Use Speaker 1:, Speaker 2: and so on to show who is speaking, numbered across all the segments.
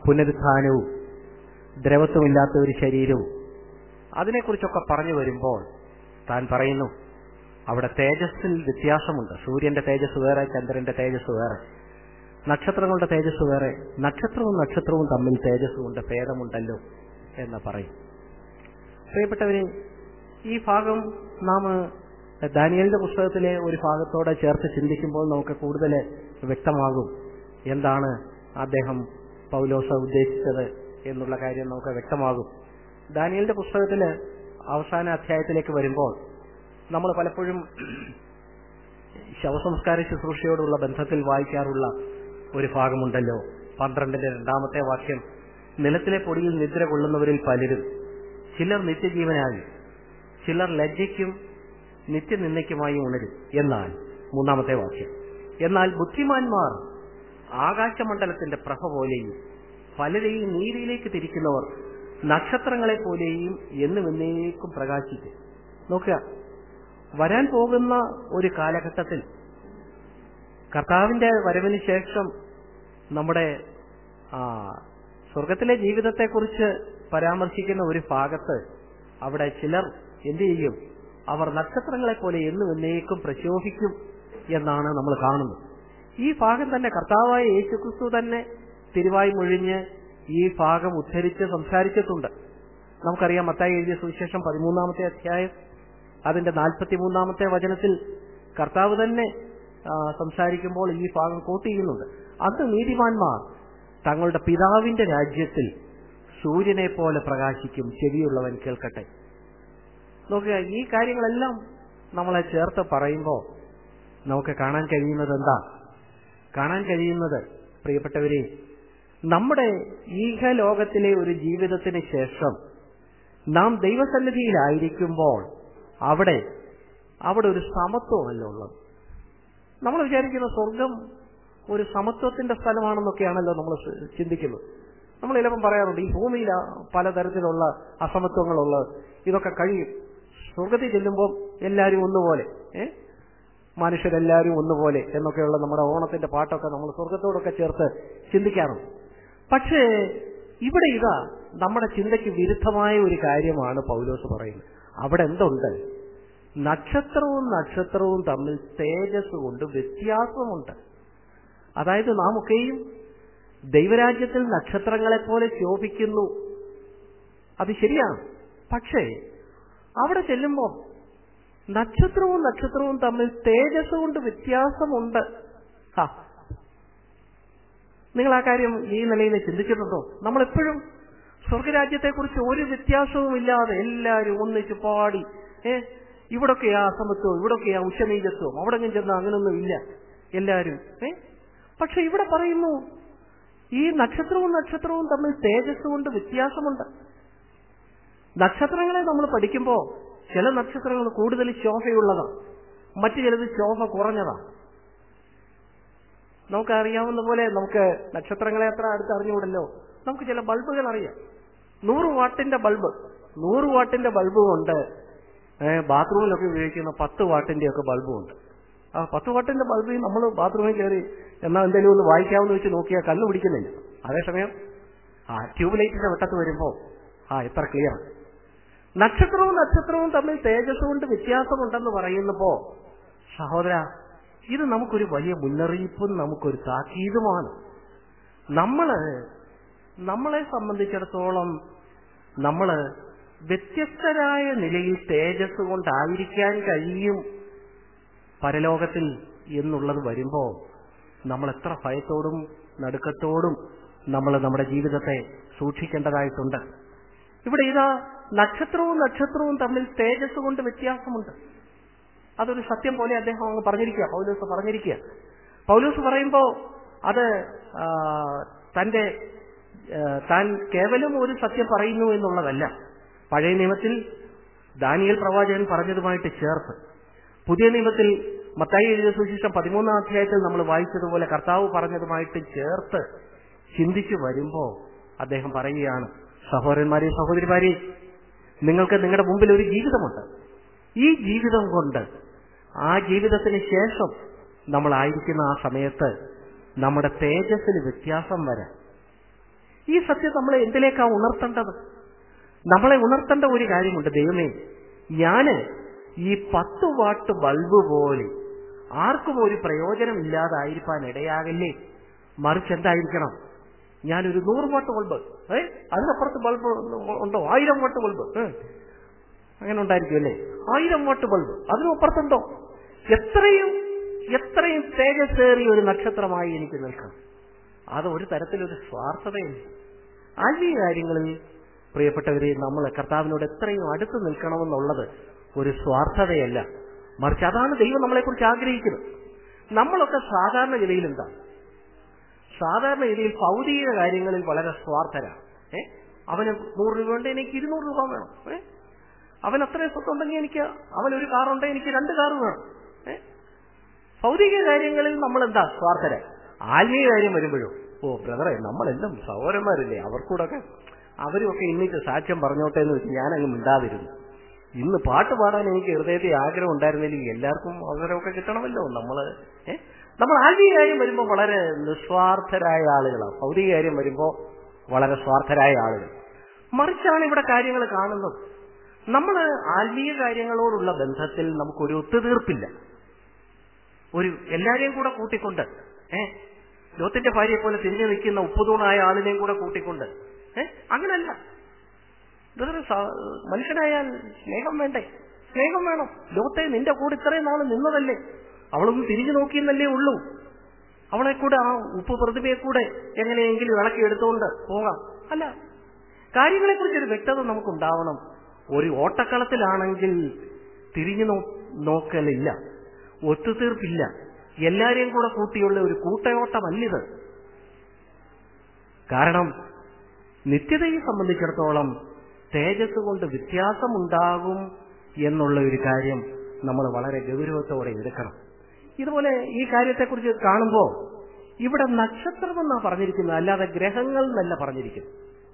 Speaker 1: പുനരുത്ഥാനവും ദ്രവത്വമില്ലാത്ത ഒരു ശരീരവും അതിനെക്കുറിച്ചൊക്കെ പറഞ്ഞു വരുമ്പോൾ താൻ പറയുന്നു അവിടെ തേജസ്സിൽ വ്യത്യാസമുണ്ട് സൂര്യന്റെ തേജസ് വേറെ ചന്ദ്രന്റെ തേജസ് വേറെ നക്ഷത്രങ്ങളുടെ തേജസ് വേറെ നക്ഷത്രവും നക്ഷത്രവും തമ്മിൽ തേജസ്സുകൊണ്ട് ഭേദമുണ്ടല്ലോ എന്ന് പറയും പ്രിയപ്പെട്ടവരെ ഈ ഭാഗം നാം ദാനിയലിന്റെ പുസ്തകത്തിലെ ഒരു ഭാഗത്തോടെ ചേർത്ത് ചിന്തിക്കുമ്പോൾ നമുക്ക് കൂടുതൽ വ്യക്തമാകും എന്താണ് അദ്ദേഹം പൗലോസ ഉദ്ദേശിച്ചത് എന്നുള്ള കാര്യം നമുക്ക് വ്യക്തമാകും ദാനിയലിന്റെ പുസ്തകത്തില് അവസാന അധ്യായത്തിലേക്ക് വരുമ്പോൾ നമ്മൾ പലപ്പോഴും ശവസംസ്കാര ശുശ്രൂഷയോടുള്ള ബന്ധത്തിൽ വായിക്കാറുള്ള ഒരു ഭാഗമുണ്ടല്ലോ പന്ത്രണ്ടിന്റെ രണ്ടാമത്തെ വാക്യം നിലത്തിലെ പൊടിയിൽ നിദ്ര കൊള്ളുന്നവരിൽ പലരും ചിലർ നിത്യജീവനായി ചിലർ ലജ്ജയ്ക്കും നിത്യനിന്ദയ്ക്കുമായി ഉണരും എന്നാൽ മൂന്നാമത്തെ വാക്യം എന്നാൽ ബുദ്ധിമാന്മാർ ആകാശമണ്ഡലത്തിന്റെ പ്രഭ പോലെയും പലരെയും നീതിയിലേക്ക് തിരിക്കുന്നവർ നക്ഷത്രങ്ങളെ പോലെയും എന്നും എന്നേക്കും പ്രകാശിക്കും നോക്കുക വരാൻ പോകുന്ന ഒരു കാലഘട്ടത്തിൽ കർത്താവിന്റെ വരവിന് ശേഷം നമ്മുടെ ആ സ്വർഗത്തിലെ ജീവിതത്തെക്കുറിച്ച് പരാമർശിക്കുന്ന ഒരു ഭാഗത്ത് അവിടെ ചിലർ എന്ത് ചെയ്യും അവർ നക്ഷത്രങ്ങളെ പോലെ എന്നും എന്നേക്കും പ്രശോഭിക്കും എന്നാണ് നമ്മൾ കാണുന്നത് ഈ ഭാഗം തന്നെ കർത്താവായ യേശുക്രിസ്തു തന്നെ തിരുവായി മൊഴിഞ്ഞ് ഈ ഭാഗം ഉദ്ധരിച്ച് സംസാരിച്ചിട്ടുണ്ട് നമുക്കറിയാം മത്തായി എഴുതിയ സുവിശേഷം പതിമൂന്നാമത്തെ അധ്യായം അതിന്റെ നാൽപ്പത്തിമൂന്നാമത്തെ വചനത്തിൽ കർത്താവ് തന്നെ ആ, സംസാരിക്കുമ്പോൾ ഈ ഭാഗം കോട്ട് ചെയ്യുന്നുണ്ട് അന്ന് നീതിമാന്മാർ തങ്ങളുടെ പിതാവിന്റെ രാജ്യത്തിൽ സൂര്യനെ പോലെ പ്രകാശിക്കും ചെവിയുള്ളവൻ കേൾക്കട്ടെ നോക്കുക ഈ കാര്യങ്ങളെല്ലാം നമ്മളെ ചേർത്ത് പറയുമ്പോൾ നമുക്ക് കാണാൻ കഴിയുന്നത് എന്താ കാണാൻ കഴിയുന്നത് പ്രിയപ്പെട്ടവരെ നമ്മുടെ ഈഹ ലോകത്തിലെ ഒരു ജീവിതത്തിന് ശേഷം നാം ദൈവസന്നിധിയിലായിരിക്കുമ്പോൾ അവിടെ അവിടെ ഒരു സമത്വമല്ലോ ഉള്ളത് നമ്മൾ വിചാരിക്കുന്ന സ്വർഗം ഒരു സമത്വത്തിന്റെ സ്ഥലമാണെന്നൊക്കെയാണല്ലോ നമ്മൾ ചിന്തിക്കുന്നത് നമ്മൾ ചിലപ്പം പറയാറുണ്ട് ഈ ഭൂമിയിൽ പലതരത്തിലുള്ള അസമത്വങ്ങളുള്ളത് ഇതൊക്കെ കഴിയും സ്വർഗത്തിൽ ചെല്ലുമ്പോൾ എല്ലാവരും ഒന്നുപോലെ ഏ മനുഷ്യരെല്ലാവരും ഒന്നുപോലെ എന്നൊക്കെയുള്ള നമ്മുടെ ഓണത്തിന്റെ പാട്ടൊക്കെ നമ്മൾ സ്വർഗത്തോടൊക്കെ ചേർത്ത് ചിന്തിക്കാറുണ്ട് പക്ഷേ ഇവിടെ ഇതാ നമ്മുടെ ചിന്തയ്ക്ക് വിരുദ്ധമായ ഒരു കാര്യമാണ് പൗലോസ് പറയുന്നത് അവിടെ എന്തുണ്ട് നക്ഷത്രവും നക്ഷത്രവും തമ്മിൽ തേജസ് കൊണ്ട് വ്യത്യാസമുണ്ട് അതായത് നാം ഒക്കെയും ദൈവരാജ്യത്തിൽ നക്ഷത്രങ്ങളെ പോലെ ശോഭിക്കുന്നു അത് ശരിയാണ് പക്ഷേ അവിടെ ചെല്ലുമ്പോൾ നക്ഷത്രവും നക്ഷത്രവും തമ്മിൽ തേജസ് കൊണ്ട് വ്യത്യാസമുണ്ട് ഹാ നിങ്ങൾ ആ കാര്യം ഈ നിലയിൽ ചിന്തിച്ചിട്ടുണ്ടോ നമ്മളെപ്പോഴും സ്വർഗരാജ്യത്തെക്കുറിച്ച് ഒരു വ്യത്യാസവും ഇല്ലാതെ എല്ലാവരും ഒന്നിച്ച് പാടി ഏ ഇവിടൊക്കെയാ അസമത്വം ഇവിടൊക്കെയാ ഉച്ചനീചത്വം അവിടെ ചെന്ന് അങ്ങനൊന്നും ഇല്ല എല്ലാവരും ഏ പക്ഷെ ഇവിടെ പറയുന്നു ഈ നക്ഷത്രവും നക്ഷത്രവും തമ്മിൽ തേജസ് കൊണ്ട് വ്യത്യാസമുണ്ട് നക്ഷത്രങ്ങളെ നമ്മൾ പഠിക്കുമ്പോൾ ചില നക്ഷത്രങ്ങൾ കൂടുതൽ ശോഭയുള്ളതാണ് മറ്റു ചിലത് ശോഭ കുറഞ്ഞതാണ് നമുക്കറിയാവുന്ന പോലെ നമുക്ക് നക്ഷത്രങ്ങളെ അത്ര അടുത്ത് അറിഞ്ഞുകൂടല്ലോ നമുക്ക് ചില ബൾബുകൾ അറിയാം നൂറ് വാട്ടിന്റെ ബൾബ് നൂറ് വാട്ടിന്റെ ബൾബ് കൊണ്ട് ബാത്റൂമിലൊക്കെ ഉപയോഗിക്കുന്ന പത്ത് വാട്ടിന്റെ ഒക്കെ ബൾബും ഉണ്ട് ആ പത്ത് വാട്ടിന്റെ ബൾബിൽ നമ്മൾ ബാത്റൂമിൽ കയറി എന്നാൽ എന്തെങ്കിലും ഒന്ന് വായിക്കാമെന്ന് വെച്ച് നോക്കിയാൽ കണ്ണു പിടിക്കുന്നില്ല അതേസമയം ആ ട്യൂബ് ലൈറ്റിന്റെ വെട്ടത്ത് വരുമ്പോൾ ആ എത്ര ക്ലിയർ നക്ഷത്രവും നക്ഷത്രവും തമ്മിൽ തേജസ് കൊണ്ട് വ്യത്യാസമുണ്ടെന്ന് പറയുന്നപ്പോ സഹോദര ഇത് നമുക്കൊരു വലിയ മുന്നറിയിപ്പും നമുക്കൊരു താക്കീതുമാണ് നമ്മള് നമ്മളെ സംബന്ധിച്ചിടത്തോളം നമ്മള് വ്യത്യസ്തരായ നിലയിൽ തേജസ് കൊണ്ടായിരിക്കാൻ കഴിയും പരലോകത്തിൽ എന്നുള്ളത് വരുമ്പോ നമ്മൾ എത്ര ഭയത്തോടും നടുക്കത്തോടും നമ്മൾ നമ്മുടെ ജീവിതത്തെ സൂക്ഷിക്കേണ്ടതായിട്ടുണ്ട് ഇവിടെ ഇതാ നക്ഷത്രവും നക്ഷത്രവും തമ്മിൽ തേജസ് കൊണ്ട് വ്യത്യാസമുണ്ട് അതൊരു സത്യം പോലെ അദ്ദേഹം അങ്ങ് പറഞ്ഞിരിക്കുക പൗലോസ് പറഞ്ഞിരിക്കുക പൗലോസ് പറയുമ്പോ അത് ആ, തന്റെ ആ, താൻ കേവലം ഒരു സത്യം പറയുന്നു എന്നുള്ളതല്ല പഴയ നിയമത്തിൽ ദാനിയൽ പ്രവാചകൻ പറഞ്ഞതുമായിട്ട് ചേർത്ത് പുതിയ നിയമത്തിൽ മത്തായി എഴുതിയ സുശേഷം പതിമൂന്നാം അധ്യായത്തിൽ നമ്മൾ വായിച്ചതുപോലെ കർത്താവ് പറഞ്ഞതുമായിട്ട് ചേർത്ത് ചിന്തിച്ചു വരുമ്പോ അദ്ദേഹം പറയുകയാണ് സഹോദരന്മാരെ സഹോദരിമാരെ നിങ്ങൾക്ക് നിങ്ങളുടെ മുമ്പിൽ ഒരു ജീവിതമുണ്ട് ഈ ജീവിതം കൊണ്ട് ആ ജീവിതത്തിന് ശേഷം നമ്മളായിരിക്കുന്ന ആ സമയത്ത് നമ്മുടെ തേജസ്സിന് വ്യത്യാസം വരാം ഈ സത്യം നമ്മളെ എന്തിലേക്കാ ഉണർത്തേണ്ടത് നമ്മളെ ഉണർത്തേണ്ട ഒരു കാര്യമുണ്ട് ദൈവമേ ഞാന് ഈ പത്ത് വാട്ട് ബൾബ് പോലെ ആർക്കും ഒരു പ്രയോജനം ഇല്ലാതായിരിക്കാൻ ഇടയാകല്ലേ മറിച്ച് എന്തായിരിക്കണം ഞാനൊരു നൂറ് വാട്ട് ബൾബ് ഏ അതിനപ്പുറത്ത് ബൾബ് ഉണ്ടോ ആയിരം വാട്ട് ബൾബ് ഏ? അങ്ങനെ ഉണ്ടായിരിക്കും അല്ലേ ആയിരം വാട്ട് ബൾബ് അതിനപ്പുറത്തുണ്ടോ എത്രയും എത്രയും തേജസ്സേറിയ ഒരു നക്ഷത്രമായി എനിക്ക് നിൽക്കണം അത് ഒരു തരത്തിലൊരു സ്വാർത്ഥതയില്ല ആത്മീയ കാര്യങ്ങളിൽ പ്രിയപ്പെട്ടവരെ നമ്മൾ കർത്താവിനോട് എത്രയും അടുത്ത് നിൽക്കണമെന്നുള്ളത് ഒരു സ്വാർത്ഥതയല്ല മറിച്ച് അതാണ് ദൈവം നമ്മളെക്കുറിച്ച് ആഗ്രഹിക്കുന്നത് നമ്മളൊക്കെ സാധാരണഗതിയിൽ എന്താ സാധാരണഗതിയിൽ ഭൗതിക കാര്യങ്ങളിൽ വളരെ സ്വാർത്ഥരാണ് ഏ അവന് നൂറ് രൂപ ഉണ്ട് എനിക്ക് ഇരുന്നൂറ് രൂപ വേണം ഏ അവൻ അത്രയും സ്വത്തുണ്ടെങ്കിൽ എനിക്ക് അവൻ ഒരു കാറുണ്ടെങ്കിൽ എനിക്ക് രണ്ട് കാറ് വേണം ഏ ഭൗതിക കാര്യങ്ങളിൽ നമ്മൾ എന്താ സ്വാർത്ഥര ആത്മീയ കാര്യം വരുമ്പോഴും ഓ ബ്രദറെ നമ്മളെല്ലാം സഹോദരന്മാരില്ലേ അവർക്കൂടൊക്കെ അവരുമൊക്കെ ഇന്നിട്ട് സാക്ഷ്യം പറഞ്ഞോട്ടെ എന്ന് വെച്ച് ഞാനങ്ങ് മിണ്ടാതിരുന്നു ഇന്ന് പാട്ട് പാടാൻ എനിക്ക് ഹൃദയത്തിൽ ആഗ്രഹം ഉണ്ടായിരുന്നില്ലെങ്കിൽ എല്ലാവർക്കും അവസരമൊക്കെ കിട്ടണമല്ലോ നമ്മള് ഏ നമ്മൾ ആത്മീയ കാര്യം വരുമ്പോൾ വളരെ നിസ്വാർത്ഥരായ ആളുകളാണ് ഭൗതിക കാര്യം വരുമ്പോൾ വളരെ സ്വാർത്ഥരായ ആളുകൾ മറിച്ചാണ് ഇവിടെ കാര്യങ്ങൾ കാണുന്നത് നമ്മൾ ആത്മീയ കാര്യങ്ങളോടുള്ള ബന്ധത്തിൽ നമുക്കൊരു ഒത്തുതീർപ്പില്ല ഒരു എല്ലാരെയും കൂടെ കൂട്ടിക്കൊണ്ട് ഏ ലോത്തിന്റെ ഭാര്യയെ പോലെ തിരിഞ്ഞു നിൽക്കുന്ന ഉപ്പുതൂണായ ആളിനെയും കൂടെ കൂട്ടിക്കൊണ്ട് ഏ അങ്ങനല്ല ബ്രദർ മനുഷ്യനായാൽ സ്നേഹം വേണ്ടേ സ്നേഹം വേണം ലോത്തെ നിന്റെ കൂടെ ഇത്രയും നാൾ നിന്നതല്ലേ അവളൊന്ന് തിരിഞ്ഞു നോക്കിയെന്നല്ലേ ഉള്ളൂ അവളെ കൂടെ ആ ഉപ്പ് പ്രതിഭയെ കൂടെ എങ്ങനെയെങ്കിലും ഇളക്കി എടുത്തുകൊണ്ട് പോകാം അല്ല കാര്യങ്ങളെക്കുറിച്ച് ഒരു വ്യക്തത നമുക്കുണ്ടാവണം ഒരു ഓട്ടക്കളത്തിലാണെങ്കിൽ തിരിഞ്ഞു നോ നോക്കലില്ല ഒത്തുതീർപ്പില്ല എല്ലാരെയും കൂടെ കൂട്ടിയുള്ള ഒരു കൂട്ടയോട്ടമല്ലിത് കാരണം നിത്യതയെ സംബന്ധിച്ചിടത്തോളം തേജസ് കൊണ്ട് വ്യത്യാസമുണ്ടാകും എന്നുള്ള ഒരു കാര്യം നമ്മൾ വളരെ ഗൗരവത്തോടെ എടുക്കണം ഇതുപോലെ ഈ കാര്യത്തെക്കുറിച്ച് കാണുമ്പോൾ ഇവിടെ നക്ഷത്രം എന്നാ പറഞ്ഞിരിക്കുന്നത് അല്ലാതെ ഗ്രഹങ്ങൾ എന്നല്ല പറഞ്ഞിരിക്കുന്നത്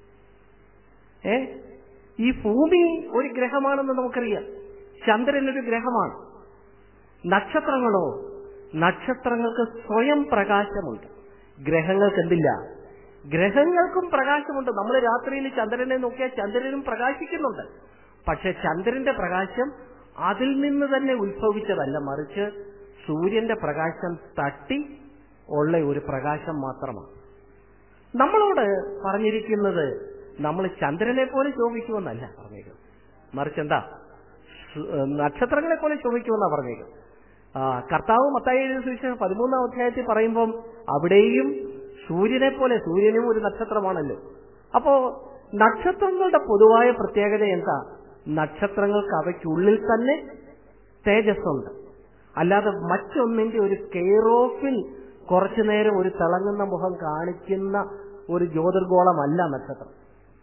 Speaker 1: ഏ ഈ ഭൂമി ഒരു ഗ്രഹമാണെന്ന് നമുക്കറിയാം ചന്ദ്രൻ ഒരു ഗ്രഹമാണ് നക്ഷത്രങ്ങളോ നക്ഷത്രങ്ങൾക്ക് സ്വയം പ്രകാശമുണ്ട് ഗ്രഹങ്ങൾക്ക് എന്തില്ല ഗ്രഹങ്ങൾക്കും പ്രകാശമുണ്ട് നമ്മൾ രാത്രിയിൽ ചന്ദ്രനെ നോക്കിയാൽ ചന്ദ്രനും പ്രകാശിക്കുന്നുണ്ട് പക്ഷെ ചന്ദ്രന്റെ പ്രകാശം അതിൽ നിന്ന് തന്നെ ഉത്ഭവിച്ചതല്ല മറിച്ച് സൂര്യന്റെ പ്രകാശം തട്ടി ഉള്ള ഒരു പ്രകാശം മാത്രമാണ് നമ്മളോട് പറഞ്ഞിരിക്കുന്നത് നമ്മൾ ചന്ദ്രനെ പോലെ ശോഭിക്കുമെന്നല്ല പറഞ്ഞേക്കുന്നത് മറിച്ച് എന്താ സു- ഏഹ് നക്ഷത്രങ്ങളെ പോലെ ശോഭിക്കുമെന്നാ പറഞ്ഞേക്കുന്നത് ആ കർത്താവ് മത്തായി എഴുതിയ സുവിശേഷം പതിമൂന്നാം അധ്യായത്തിൽ പറയുമ്പം അവിടെയും സൂര്യനെ പോലെ സൂര്യനും ഒരു നക്ഷത്രമാണല്ലോ അപ്പോ നക്ഷത്രങ്ങളുടെ പൊതുവായ പ്രത്യേകത എന്താ നക്ഷത്രങ്ങൾക്ക് അവയ്ക്കുള്ളിൽ തന്നെ തേജസ്സുണ്ട് അല്ലാതെ മറ്റൊന്നിന്റെ ഒരു കെയറോഫിൽ കുറച്ചു നേരം ഒരു തിളങ്ങുന്ന മുഖം കാണിക്കുന്ന ഒരു ജ്യോതിർഗോളമല്ല നക്ഷത്രം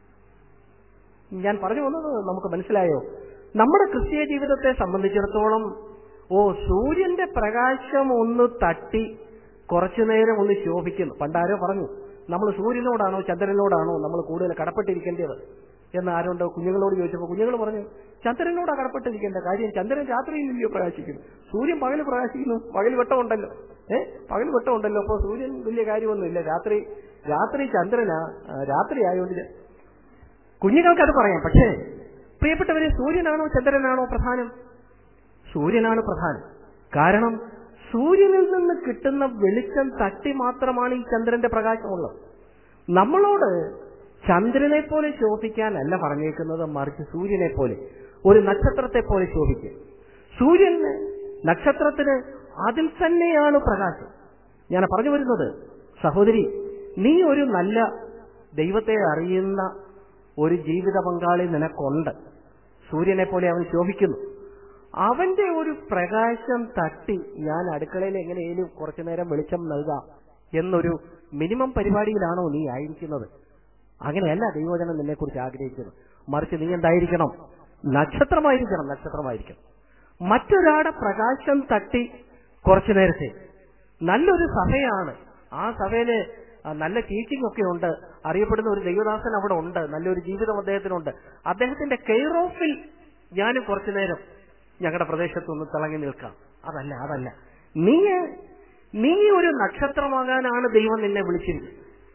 Speaker 1: ഞാൻ പറഞ്ഞു വന്നത് നമുക്ക് മനസ്സിലായോ നമ്മുടെ ക്രിസ്തീയ ജീവിതത്തെ സംബന്ധിച്ചിടത്തോളം ഓ സൂര്യന്റെ പ്രകാശം ഒന്ന് തട്ടി കുറച്ചു നേരം ഒന്ന് ശോഭിക്കുന്നു പണ്ടാരോ പറഞ്ഞു നമ്മൾ സൂര്യനോടാണോ ചന്ദ്രനോടാണോ നമ്മൾ കൂടുതൽ കടപ്പെട്ടിരിക്കേണ്ടത് എന്ന് ആരുണ്ടോ കുഞ്ഞുങ്ങളോട് ചോദിച്ചപ്പോൾ കുഞ്ഞുങ്ങൾ പറഞ്ഞു ചന്ദ്രനോടാ കടപ്പെട്ടിരിക്കേണ്ട കാര്യം ചന്ദ്രൻ രാത്രിയിലില്ലയോ പ്രകാശിക്കുന്നു സൂര്യൻ പകൽ പ്രകാശിക്കുന്നു പകൽ വെട്ടമുണ്ടല്ലോ ഏഹ് പകൽ വെട്ടമുണ്ടല്ലോ അപ്പോൾ സൂര്യൻ വലിയ കാര്യമൊന്നുമില്ല രാത്രി രാത്രി ചന്ദ്രനാ ആ, രാത്രി ആയതുകൊണ്ട് കുഞ്ഞുങ്ങൾക്ക് അത് പറയാം പക്ഷേ പ്രിയപ്പെട്ടവരെ സൂര്യനാണോ ചന്ദ്രനാണോ പ്രധാനം സൂര്യനാണ് പ്രധാനം കാരണം സൂര്യനിൽ നിന്ന് കിട്ടുന്ന വെളിച്ചം തട്ടി മാത്രമാണ് ഈ ചന്ദ്രന്റെ പ്രകാശമുള്ളത് നമ്മളോട് ചന്ദ്രനെ പോലെ ശോഭിക്കാനല്ല പറഞ്ഞേക്കുന്നത് മറിച്ച് സൂര്യനെ പോലെ ഒരു നക്ഷത്രത്തെ പോലെ ശോഭിക്കുക സൂര്യന് നക്ഷത്രത്തിന് അതിൽ തന്നെയാണ് പ്രകാശം ഞാൻ പറഞ്ഞു വരുന്നത് സഹോദരി നീ ഒരു നല്ല ദൈവത്തെ അറിയുന്ന ഒരു ജീവിത പങ്കാളി നിനക്കുണ്ട് സൂര്യനെ പോലെ അവൻ ശോഭിക്കുന്നു അവന്റെ ഒരു പ്രകാശം തട്ടി ഞാൻ അടുക്കളയിൽ എങ്ങനെയും കുറച്ചു നേരം വെളിച്ചം നൽകാം എന്നൊരു മിനിമം പരിപാടിയിലാണോ നീ ആയിരിക്കുന്നത് അങ്ങനെയല്ല ദൈവജനം നിന്നെ കുറിച്ച് ആഗ്രഹിക്കുന്നത് മറിച്ച് നീ എന്തായിരിക്കണം നക്ഷത്രമായിരിക്കണം നക്ഷത്രമായിരിക്കണം മറ്റൊരാളുടെ പ്രകാശം തട്ടി കുറച്ചു നേരത്തെ നല്ലൊരു സഭയാണ് ആ സഭയില് ആ, നല്ല ടീച്ചിങ് ഒക്കെ ഉണ്ട് അറിയപ്പെടുന്ന ഒരു ദൈവദാസൻ അവിടെ ഉണ്ട് നല്ലൊരു ജീവിതം അദ്ദേഹത്തിനുണ്ട് അദ്ദേഹത്തിന്റെ കെയർ ഓഫിൽ ഞാനും കുറച്ചു നേരം ഞങ്ങളുടെ പ്രദേശത്തൊന്ന് തിളങ്ങി നിൽക്കാം അതല്ല അതല്ല നീ നീ ഒരു നക്ഷത്രമാകാനാണ് ദൈവം നിന്നെ വിളിച്ചിരിക്കുന്നത്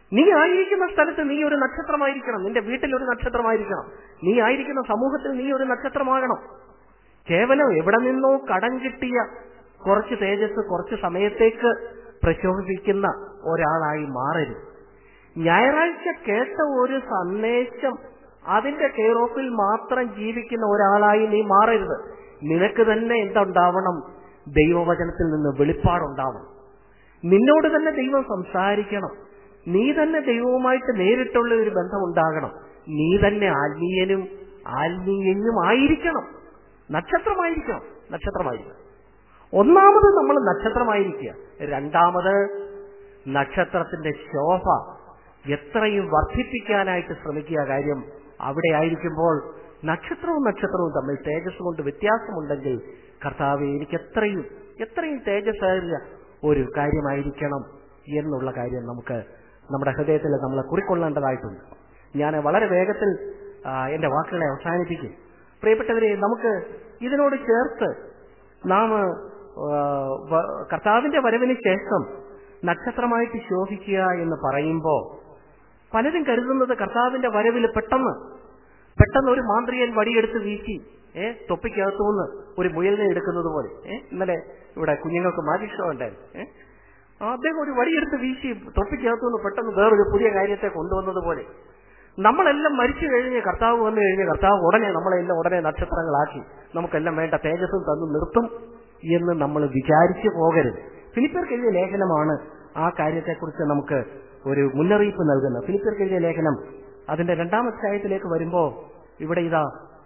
Speaker 1: നീ ആയിരിക്കുന്ന സ്ഥലത്ത് നീ ഒരു നക്ഷത്രമായിരിക്കണം നിന്റെ വീട്ടിൽ ഒരു നക്ഷത്രമായിരിക്കണം നീ ആയിരിക്കുന്ന സമൂഹത്തിൽ നീ ഒരു നക്ഷത്രമാകണം കേവലം എവിടെ നിന്നോ കടം കിട്ടിയ കുറച്ച് തേജസ് കുറച്ച് സമയത്തേക്ക് പ്രശോഭിപ്പിക്കുന്ന ഒരാളായി മാറരുത് ഞായറാഴ്ച കേട്ട ഒരു സന്ദേശം അതിന്റെ കെയർ ഓഫിൽ മാത്രം ജീവിക്കുന്ന ഒരാളായി നീ മാറരുത് നിനക്ക് തന്നെ എന്തുണ്ടാവണം ദൈവവചനത്തിൽ നിന്ന് വെളിപ്പാടുണ്ടാവണം നിന്നോട് തന്നെ ദൈവം സംസാരിക്കണം നീ തന്നെ ദൈവവുമായിട്ട് നേരിട്ടുള്ള ഒരു ബന്ധം ഉണ്ടാകണം നീ തന്നെ ആത്മീയനും ആത്മീയനും ആയിരിക്കണം നക്ഷത്രമായിരിക്കണം നക്ഷത്രമായിരിക്കണം ഒന്നാമത് നമ്മൾ നക്ഷത്രമായിരിക്കുക രണ്ടാമത് നക്ഷത്രത്തിന്റെ ശോഭ എത്രയും വർദ്ധിപ്പിക്കാനായിട്ട് ശ്രമിക്കുക കാര്യം അവിടെ ആയിരിക്കുമ്പോൾ നക്ഷത്രവും നക്ഷത്രവും തമ്മിൽ തേജസ് കൊണ്ട് വ്യത്യാസമുണ്ടെങ്കിൽ കർത്താവ് എനിക്ക് എത്രയും എത്രയും തേജസ്സേറിയ ഒരു കാര്യമായിരിക്കണം എന്നുള്ള കാര്യം നമുക്ക് നമ്മുടെ ഹൃദയത്തിൽ നമ്മൾ കുറിക്കൊള്ളേണ്ടതായിട്ടുണ്ട് ഞാൻ വളരെ വേഗത്തിൽ ആ, എന്റെ വാക്കുകളെ അവസാനിപ്പിക്കും പ്രിയപ്പെട്ടവരെ നമുക്ക് ഇതിനോട് ചേർത്ത് നാം ആ, വ- കർത്താവിന്റെ വരവിന് ശേഷം നക്ഷത്രമായിട്ട് ശോഭിക്കുക എന്ന് പറയുമ്പോൾ പലരും കരുതുന്നത് കർത്താവിന്റെ വരവിൽ പെട്ടെന്ന് പെട്ടെന്ന് ഒരു മാന്ത്രികൻ വടിയെടുത്ത് വീശി ഏ തൊപ്പിക്കകത്തുനിന്ന് ഒരു മുയലിനെ എടുക്കുന്നത് പോലെ ഏ ഇന്നലെ ഇവിടെ കുഞ്ഞുങ്ങൾക്ക് മാജിക് ഷോ ഉണ്ടായിരുന്നു ഏ ആ, അദ്ദേഹം ഒരു വടിയെടുത്ത് വീശി തൊപ്പിക്കകത്തുനിന്ന് പെട്ടെന്ന് വേറൊരു പുതിയ കാര്യത്തെ കൊണ്ടുവന്നത് പോലെ നമ്മളെല്ലാം മരിച്ചു കഴിഞ്ഞ് കർത്താവ് വന്നു കഴിഞ്ഞ് കർത്താവ് ഉടനെ നമ്മളെല്ലാം ഉടനെ നക്ഷത്രങ്ങളാക്കി നമുക്കെല്ലാം വേണ്ട തേജസ്സും തന്നു നിർത്തും എന്ന് നമ്മൾ വിചാരിച്ചു പോകരുത് ഫിലിപ്പർക്ക് എഴുതിയ ലേഖനമാണ് ആ കാര്യത്തെക്കുറിച്ച് നമുക്ക് ഒരു മുന്നറിയിപ്പ് നൽകുന്നത് ഫിലിപ്പർക്ക് എഴുതിയ ലേഖനം അതിന്റെ രണ്ടാം അധ്യായത്തിലേക്ക് വരുമ്പോ ഇവിടെ ഇതാ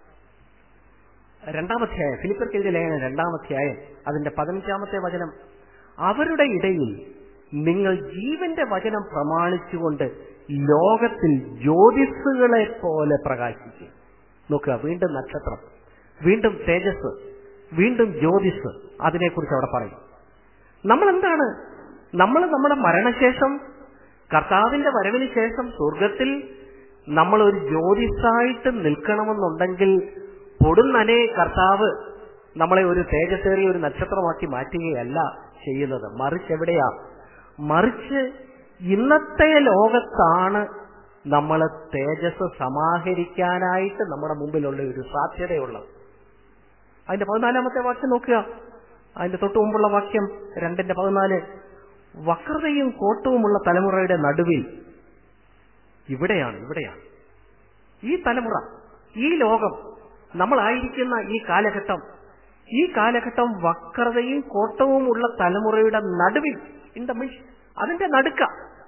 Speaker 1: രണ്ടാമധ്യായം ഫിലിപ്പർക്ക് എഴുതിയ ലേഖനം രണ്ടാമധ്യായം അതിന്റെ പതിനഞ്ചാമത്തെ വചനം അവരുടെ ഇടയിൽ നിങ്ങൾ ജീവന്റെ വചനം പ്രമാണിച്ചുകൊണ്ട് ലോകത്തിൽ ജ്യോതിസുകളെ പോലെ പ്രകാശിക്കും നോക്കുക വീണ്ടും നക്ഷത്രം വീണ്ടും തേജസ് വീണ്ടും ജ്യോതിസ് അതിനെക്കുറിച്ച് അവിടെ പറയും നമ്മൾ എന്താണ് നമ്മൾ നമ്മുടെ മരണശേഷം കർത്താവിന്റെ വരവിന് ശേഷം സ്വർഗത്തിൽ നമ്മൾ ഒരു ജ്യോതിസായിട്ട് നിൽക്കണമെന്നുണ്ടെങ്കിൽ പൊടുന്നനെ കർത്താവ് നമ്മളെ ഒരു തേജസ്സേറിയ ഒരു നക്ഷത്രമാക്കി മാറ്റുകയല്ല ചെയ്യുന്നത് മറിച്ച് എവിടെയാ മറിച്ച് ഇന്നത്തെ ലോകത്താണ് നമ്മൾ തേജസ് സമാഹരിക്കാനായിട്ട് നമ്മുടെ മുമ്പിലുള്ള ഒരു സാധ്യതയുള്ളത് അതിന്റെ പതിനാലാമത്തെ വാക്യം നോക്കുക അതിന്റെ തൊട്ടു മുമ്പുള്ള വാക്യം രണ്ടിന്റെ പതിനാല് വക്രതയും കോട്ടവുമുള്ള തലമുറയുടെ നടുവിൽ ഇവിടെയാണ് ഇവിടെയാണ് ഈ തലമുറ ഈ ലോകം നമ്മളായിരിക്കുന്ന ഈ കാലഘട്ടം ഈ കാലഘട്ടം വക്രതയും കോട്ടവുമുള്ള തലമുറയുടെ നടുവിൽ ഇൻ ദ മിഷ് അതിന്റെ നടുക്ക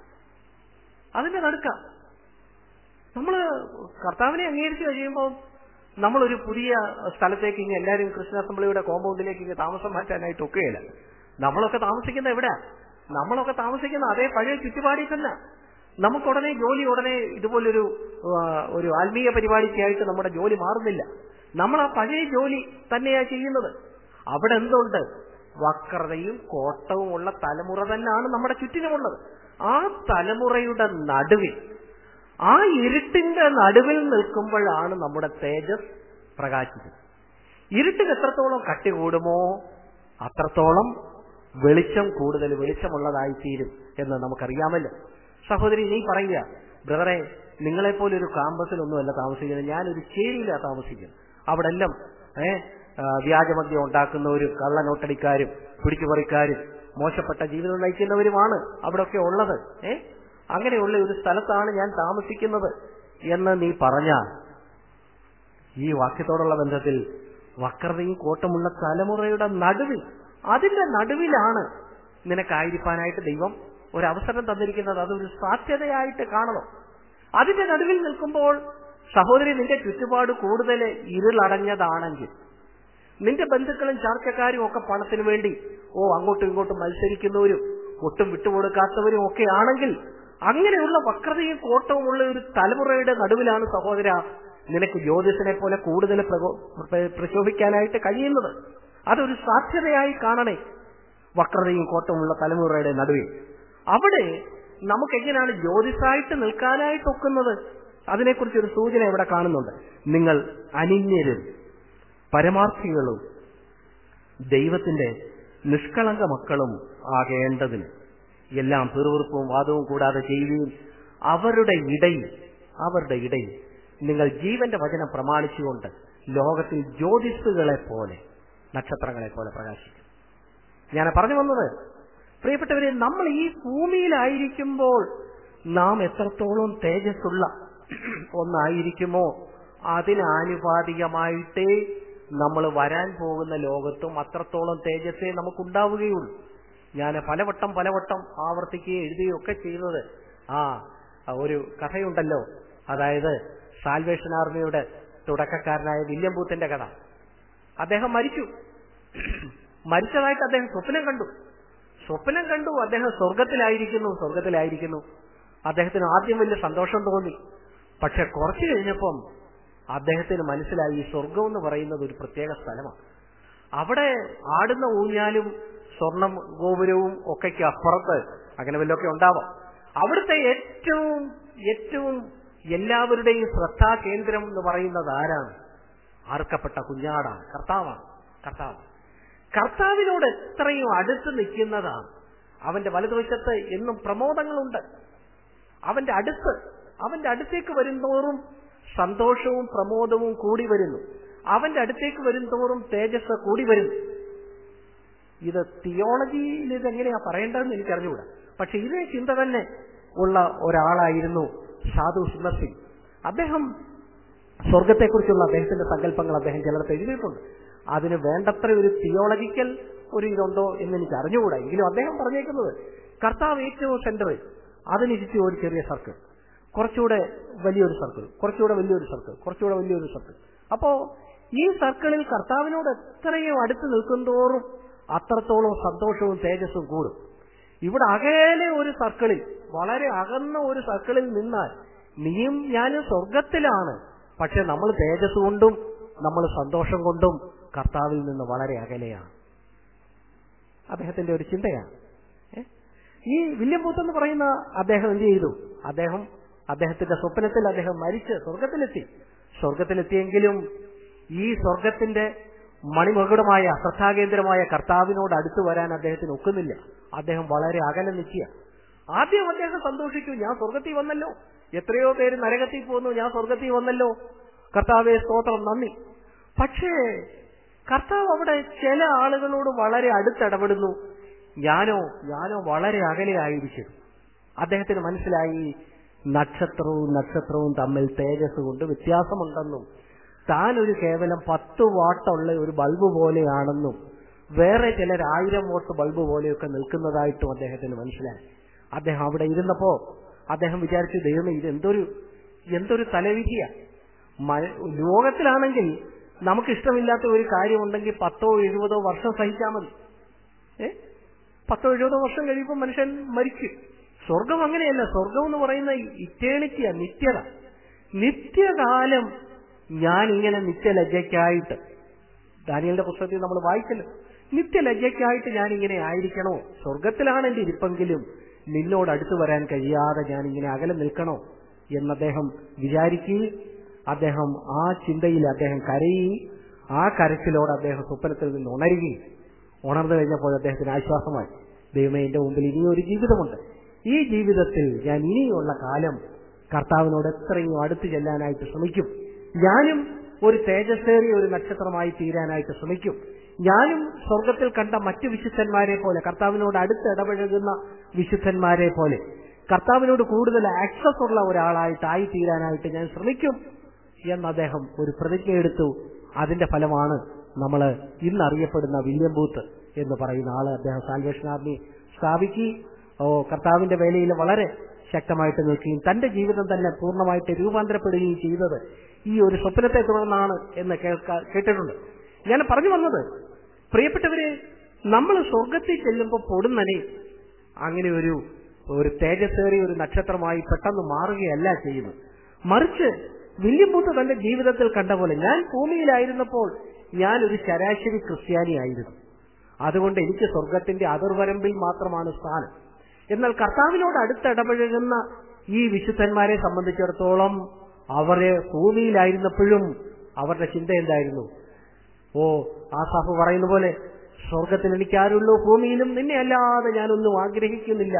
Speaker 1: അതിന്റെ നടുക്ക നമ്മള് കർത്താവിനെ അംഗീകരിച്ചു കഴിയുമ്പോൾ നമ്മളൊരു പുതിയ സ്ഥലത്തേക്ക് ഇനി എല്ലാവരും കൃഷ്ണ അസംബ്ലിയുടെ കോമ്പൗണ്ടിലേക്ക് ഇങ്ങ് താമസം മാറ്റാനായിട്ട് ഒക്കുകയില്ല നമ്മളൊക്കെ താമസിക്കുന്ന എവിടെ നമ്മളൊക്കെ താമസിക്കുന്ന അതേ പഴയ ചുറ്റുപാടിൽ തന്നെ നമുക്ക് ഉടനെ ജോലി ഉടനെ ഇതുപോലൊരു ആ, ഒരു ആത്മീയ പരിപാടിക്കായിട്ട് നമ്മുടെ ജോലി മാറുന്നില്ല നമ്മൾ ആ പഴയ ജോലി തന്നെയാ ചെയ്യുന്നത് അവിടെ എന്തുണ്ട് വക്രതയും കോട്ടവുമുള്ള തലമുറ തന്നെയാണ് നമ്മുടെ ചുറ്റിനുമുള്ളത് ആ തലമുറയുടെ നടുവിൽ ആ ഇരുട്ടിന്റെ നടുവിൽ നിൽക്കുമ്പോഴാണ് നമ്മുടെ തേജസ് പ്രകാശിക്കുന്നത് ഇരുട്ടിന് എത്രത്തോളം കട്ടി കൂടുമോ അത്രത്തോളം വെളിച്ചം കൂടുതൽ വെളിച്ചമുള്ളതായി തീരും എന്ന് നമുക്കറിയാമല്ലോ സഹോദരി നീ പറയുക ബ്രദറെ നിങ്ങളെപ്പോലെ ഒരു കാമ്പസിലൊന്നുമല്ല താമസിക്കുന്നത് ഞാനൊരു ചേരിയിലാണ് താമസിക്കുന്നത് അവിടെ എല്ലാം ഏ വ്യാജമദ്യം ഉണ്ടാക്കുന്നവരും കള്ളനോട്ടടിക്കാരും പിടിച്ചുപറിക്കാരും മോശപ്പെട്ട ജീവിതം നയിക്കുന്നവരുമാണ് അവിടെയൊക്കെ ഉള്ളത് ഏ അങ്ങനെയുള്ള ഒരു സ്ഥലത്താണ് ഞാൻ താമസിക്കുന്നത് എന്ന് നീ പറഞ്ഞാൽ ഈ വാക്യത്തോടുള്ള ബന്ധത്തിൽ വക്രതയും കോട്ടമുള്ള തലമുറയുടെ നടുവിൽ അതിന്റെ നടുവിലാണ് നിനക്കായിരിക്കാനായിട്ട് ദൈവം ഒരു അവസരം തന്നിരിക്കുന്നത് അതൊരു സാധ്യതയായിട്ട് കാണണം അതിന്റെ നടുവിൽ നിൽക്കുമ്പോൾ സഹോദരി നിന്റെ ചുറ്റുപാട് കൂടുതൽ ഇരുളടഞ്ഞതാണെങ്കിൽ നിന്റെ ബന്ധുക്കളും ചാർച്ചക്കാരും ഒക്കെ പണത്തിന് വേണ്ടി ഓ അങ്ങോട്ടും ഇങ്ങോട്ടും മത്സരിക്കുന്നവരും ഒട്ടും വിട്ടുകൊടുക്കാത്തവരും ഒക്കെ ആണെങ്കിൽ അങ്ങനെയുള്ള വക്രതയും കോട്ടവുമുള്ള ഒരു തലമുറയുടെ നടുവിലാണ് സഹോദര നിനക്ക് ജ്യോതിഷനെ പോലെ കൂടുതൽ പ്രകോ- പ്ര- പ്രശോഭിക്കാനായിട്ട് കഴിയുന്നത് അതൊരു സാധ്യതയായി കാണണേ വക്രതയും കോട്ടവുമുള്ള തലമുറയുടെ നടുവിൽ അവിടെ നമുക്ക് എങ്ങനെയാണ് ജ്യോതിഷായിട്ട് നിൽക്കാനായിട്ട് ഒക്കുന്നത് അതിനെക്കുറിച്ച് ഒരു സൂചന ഇവിടെ കാണുന്നുണ്ട് നിങ്ങൾ അനിന്യരും പരമാർത്ഥികളും ദൈവത്തിന്റെ നിഷ്കളങ്ക മക്കളും ആകേണ്ടതിന് എല്ലാം പിറുവിറുപ്പും വാദവും കൂടാതെ ചെയ്യുകയും അവരുടെ ഇടയിൽ അവരുടെ ഇടയിൽ നിങ്ങൾ ജീവന്റെ വചനം പ്രമാണിച്ചുകൊണ്ട് ലോകത്തിൽ ജ്യോതിസുകളെ പോലെ നക്ഷത്രങ്ങളെ പോലെ പ്രകാശിക്കും ഞാൻ പറഞ്ഞു വന്നത് പ്രിയപ്പെട്ടവരെ നമ്മൾ ഈ ഭൂമിയിലായിരിക്കുമ്പോൾ നാം എത്രത്തോളം തേജസ്സുള്ള ഒന്നായിരിക്കുമോ അതിനാനുപാതികമായിട്ടേ നമ്മൾ വരാൻ പോകുന്ന ലോകത്തും അത്രത്തോളം തേജസ്സേ നമുക്കുണ്ടാവുകയുള്ളൂ ഞാൻ പലവട്ടം പലവട്ടം ആവർത്തിക്കുകയും എഴുതുകയും ഒക്കെ ചെയ്യുന്നത് ആ ഒരു കഥയുണ്ടല്ലോ അതായത് സാൽവേഷൻ ആർമിയുടെ തുടക്കക്കാരനായ വില്യം ബൂത്തിന്റെ കഥ അദ്ദേഹം മരിച്ചു മരിച്ചതായിട്ട് അദ്ദേഹം സ്വപ്നം കണ്ടു സ്വപ്നം കണ്ടു അദ്ദേഹം സ്വർഗത്തിലായിരിക്കുന്നു സ്വർഗത്തിലായിരിക്കുന്നു അദ്ദേഹത്തിന് ആദ്യം വലിയ സന്തോഷം തോന്നി പക്ഷെ കുറച്ചു കഴിഞ്ഞപ്പം അദ്ദേഹത്തിന് മനസ്സിലായി ഈ സ്വർഗം എന്ന് പറയുന്നത് ഒരു പ്രത്യേക സ്ഥലമാണ് അവിടെ ആടുന്ന ഊഞ്ഞാലും സ്വർണം ഗോപുരവും ഒക്കെയ്ക്ക് അപ്പുറത്ത് അങ്ങനെ വല്ലതൊക്കെ ഉണ്ടാവാം അവിടുത്തെ ഏറ്റവും ഏറ്റവും എല്ലാവരുടെയും ശ്രദ്ധാ കേന്ദ്രം എന്ന് പറയുന്നത് ആരാണ് ആർക്കപ്പെട്ട കുഞ്ഞാടാണ് കർത്താവാണ് കർത്താവ് കർത്താവിനോട് എത്രയും അടുത്ത് നിൽക്കുന്നതാണ് അവന്റെ വലതുവശത്ത് എന്നും പ്രമോദങ്ങളുണ്ട് അവന്റെ അടുത്ത് അവന്റെ അടുത്തേക്ക് വരുന്തോറും സന്തോഷവും പ്രമോദവും കൂടി വരുന്നു അവന്റെ അടുത്തേക്ക് വരുന്തോറും തേജസ് കൂടി വരുന്നു ഇത് തിയോളജിയിൽ ഇതെങ്ങനെയാ പറയേണ്ടതെന്ന് എനിക്ക് അറിഞ്ഞുകൂടാ പക്ഷെ ഇതേ ചിന്ത തന്നെ ഉള്ള ഒരാളായിരുന്നു സാധു സുന്ദർ സിംഗ് അദ്ദേഹം സ്വർഗത്തെക്കുറിച്ചുള്ള അദ്ദേഹത്തിന്റെ സങ്കല്പങ്ങൾ അദ്ദേഹം ചിലർക്ക് എഴുതിയിട്ടുണ്ട് അതിന് വേണ്ടത്ര ഒരു തിയോളജിക്കൽ ഒരു ഇതുണ്ടോ എന്ന് എനിക്ക് അറിഞ്ഞുകൂടാ എങ്കിലും അദ്ദേഹം പറഞ്ഞേക്കുന്നത് കർത്താവ് ഏറ്റവും സെന്റർ അതിനിരിച്ച് ഒരു ചെറിയ സർക്കിൾ കുറച്ചുകൂടെ വലിയൊരു സർക്കിൾ കുറച്ചുകൂടെ വലിയൊരു സർക്കിൾ കുറച്ചുകൂടെ വലിയൊരു സർക്കിൾ അപ്പോ ഈ സർക്കിളിൽ കർത്താവിനോട് എത്രയും അടുത്ത് നിൽക്കുന്തോറും അത്രത്തോളം സന്തോഷവും തേജസ്സും കൂടും ഇവിടെ അകലെ ഒരു സർക്കിളിൽ വളരെ അകന്ന ഒരു സർക്കിളിൽ നിന്നാൽ നീയും ഞാനും സ്വർഗത്തിലാണ് പക്ഷെ നമ്മൾ തേജസ് കൊണ്ടും നമ്മൾ സന്തോഷം കൊണ്ടും കർത്താവിൽ നിന്ന് വളരെ അകലെയാണ് അദ്ദേഹത്തിന്റെ ഒരു ചിന്തയാണ് ഏ? ഈ വില്യം ബൂത്ത് എന്ന് പറയുന്ന അദ്ദേഹം എന്ത് ചെയ്തു അദ്ദേഹം അദ്ദേഹത്തിന്റെ സ്വപ്നത്തിൽ അദ്ദേഹം മരിച്ച് സ്വർഗത്തിലെത്തി സ്വർഗത്തിലെത്തിയെങ്കിലും ഈ സ്വർഗത്തിന്റെ മണിമകുടമായ ശ്രദ്ധാകേന്ദ്രമായ കർത്താവിനോട് അടുത്തു വരാൻ അദ്ദേഹത്തിന് ഒക്കുന്നില്ല അദ്ദേഹം വളരെ അകലെ നിൽക്കുക ആദ്യം അദ്ദേഹം സന്തോഷിച്ചു ഞാൻ സ്വർഗത്തിൽ വന്നല്ലോ എത്രയോ പേര് നരകത്തിൽ പോകുന്നു ഞാൻ സ്വർഗത്തിൽ വന്നല്ലോ കർത്താവെ സ്തോത്രം നന്ദി പക്ഷേ കർത്താവ് അവിടെ ചില ആളുകളോട് വളരെ അടുത്തിടപെടുന്നു ഞാനോ ഞാനോ വളരെ അകലെയായിരിക്കും അദ്ദേഹത്തിന് മനസ്സിലായി നക്ഷത്രവും നക്ഷത്രവും തമ്മിൽ തേജസ് കൊണ്ട് വ്യത്യാസമുണ്ടെന്നും താൻ ഒരു കേവലം പത്ത് വാട്ടുള്ള ഒരു ബൾബ് പോലെയാണെന്നും വേറെ ചിലർ ആയിരം വോട്ട് ബൾബ് പോലെയൊക്കെ നിൽക്കുന്നതായിട്ടും അദ്ദേഹത്തിന് മനസ്സിലായി അദ്ദേഹം അവിടെ ഇരുന്നപ്പോ അദ്ദേഹം വിചാരിച്ചു ദൈവമേ ഇത് എന്തൊരു എന്തൊരു തലവിധിയ ലോകത്തിലാണെങ്കിൽ നമുക്ക് ഇഷ്ടമില്ലാത്ത ഒരു കാര്യമുണ്ടെങ്കിൽ പത്തോ എഴുപതോ വർഷം സഹിച്ചാൽ മതി ഏ പത്തോ എഴുപതോ വർഷം കഴിയുമ്പോൾ മനുഷ്യൻ മരിക്കും സ്വർഗം അങ്ങനെയല്ല സ്വർഗം എന്ന് പറയുന്ന ഇറ്റേണിറ്റിയാ നിത്യത നിത്യകാലം ഞാൻ ഇങ്ങനെ നിത്യലജ്ജയ്ക്കായിട്ട് ദാനിയലിന്റെ പുസ്തകത്തിൽ നമ്മൾ വായിച്ചല്ലോ നിത്യലജ്ജയ്ക്കായിട്ട് ഞാൻ ഇങ്ങനെ ആയിരിക്കണോ സ്വർഗത്തിലാണ് എന്റെ ഇരിപ്പെങ്കിലും നിന്നോട് അടുത്തു വരാൻ കഴിയാതെ ഞാൻ ഇങ്ങനെ അകലെ നിൽക്കണോ എന്ന് അദ്ദേഹം വിചാരിക്കുകയും അദ്ദേഹം ആ ചിന്തയിൽ അദ്ദേഹം കരയുകയും ആ കരച്ചിലോട് അദ്ദേഹം സ്വപ്നത്തിൽ നിന്ന് ഉണരുകയും ഉണർന്നു കഴിഞ്ഞപ്പോൾ അദ്ദേഹത്തിന് ആശ്വാസമായി ദൈവമേ എന്റെ മുമ്പിൽ ഇനിയൊരു ജീവിതമുണ്ട് ഈ ജീവിതത്തിൽ ഞാൻ ഇനിയുള്ള കാലം കർത്താവിനോട് എത്രയും അടുത്ത് ചെല്ലാനായിട്ട് ശ്രമിക്കും ഞാനും ഒരു തേജസ്സേറിയ ഒരു നക്ഷത്രമായി തീരാനായിട്ട് ശ്രമിക്കും ഞാനും സ്വർഗത്തിൽ കണ്ട മറ്റു വിശുദ്ധന്മാരെ പോലെ കർത്താവിനോട് അടുത്ത് ഇടപഴകുന്ന വിശുദ്ധന്മാരെ പോലെ കർത്താവിനോട് കൂടുതൽ ആക്സസ് ഉള്ള ഒരാളായിട്ടായി തീരാനായിട്ട് ഞാൻ ശ്രമിക്കും എന്ന് അദ്ദേഹം ഒരു പ്രതിജ്ഞ എടുത്തു അതിന്റെ ഫലമാണ് നമ്മൾ ഇന്ന് അറിയപ്പെടുന്ന വില്യം ബൂത്ത് എന്ന് പറയുന്ന ആള് അദ്ദേഹം സാൽവേഷൻ ആർമി സ്ഥാപിക്കുകയും ഓ കർത്താവിന്റെ വേലയിൽ വളരെ ശക്തമായിട്ട് നിൽക്കുകയും തന്റെ ജീവിതം തന്നെ പൂർണ്ണമായിട്ട് രൂപാന്തരപ്പെടുകയും ചെയ്തത് ഈ ഒരു സ്വപ്നത്തെ തുടർന്നാണ് എന്ന് കേൾക്കാ കേട്ടിട്ടുണ്ട് ഞാൻ പറഞ്ഞു വന്നത് പ്രിയപ്പെട്ടവരെ നമ്മൾ സ്വർഗത്തിൽ ചെല്ലുമ്പോൾ പൊടുന്നനെ അങ്ങനെ ഒരു ഒരു തേജസ്സേറിയ ഒരു നക്ഷത്രമായി പെട്ടെന്ന് മാറുകയല്ല ചെയ്യുന്നത് മറിച്ച് വില്യംബൂത്ത് തന്റെ ജീവിതത്തിൽ കണ്ട പോലെ ഞാൻ ഭൂമിയിലായിരുന്നപ്പോൾ ഞാൻ ഒരു ശരാശരി ക്രിസ്ത്യാനിയായിരുന്നു അതുകൊണ്ട് എനിക്ക് സ്വർഗത്തിന്റെ അതിർവരമ്പിൽ മാത്രമാണ് സ്ഥാനം എന്നാൽ കർത്താവിനോട് അടുത്തിടപഴകുന്ന ഈ വിശുദ്ധന്മാരെ സംബന്ധിച്ചിടത്തോളം അവരെ ഭൂമിയിലായിരുന്നപ്പോഴും അവരുടെ ചിന്ത എന്തായിരുന്നു ഓ ആസാഫ് പറയുന്ന പോലെ സ്വർഗത്തിൽ എനിക്കാരുള്ളൂ ഭൂമിയിലും നിന്നെ അല്ലാതെ ഞാനൊന്നും ആഗ്രഹിക്കുന്നില്ല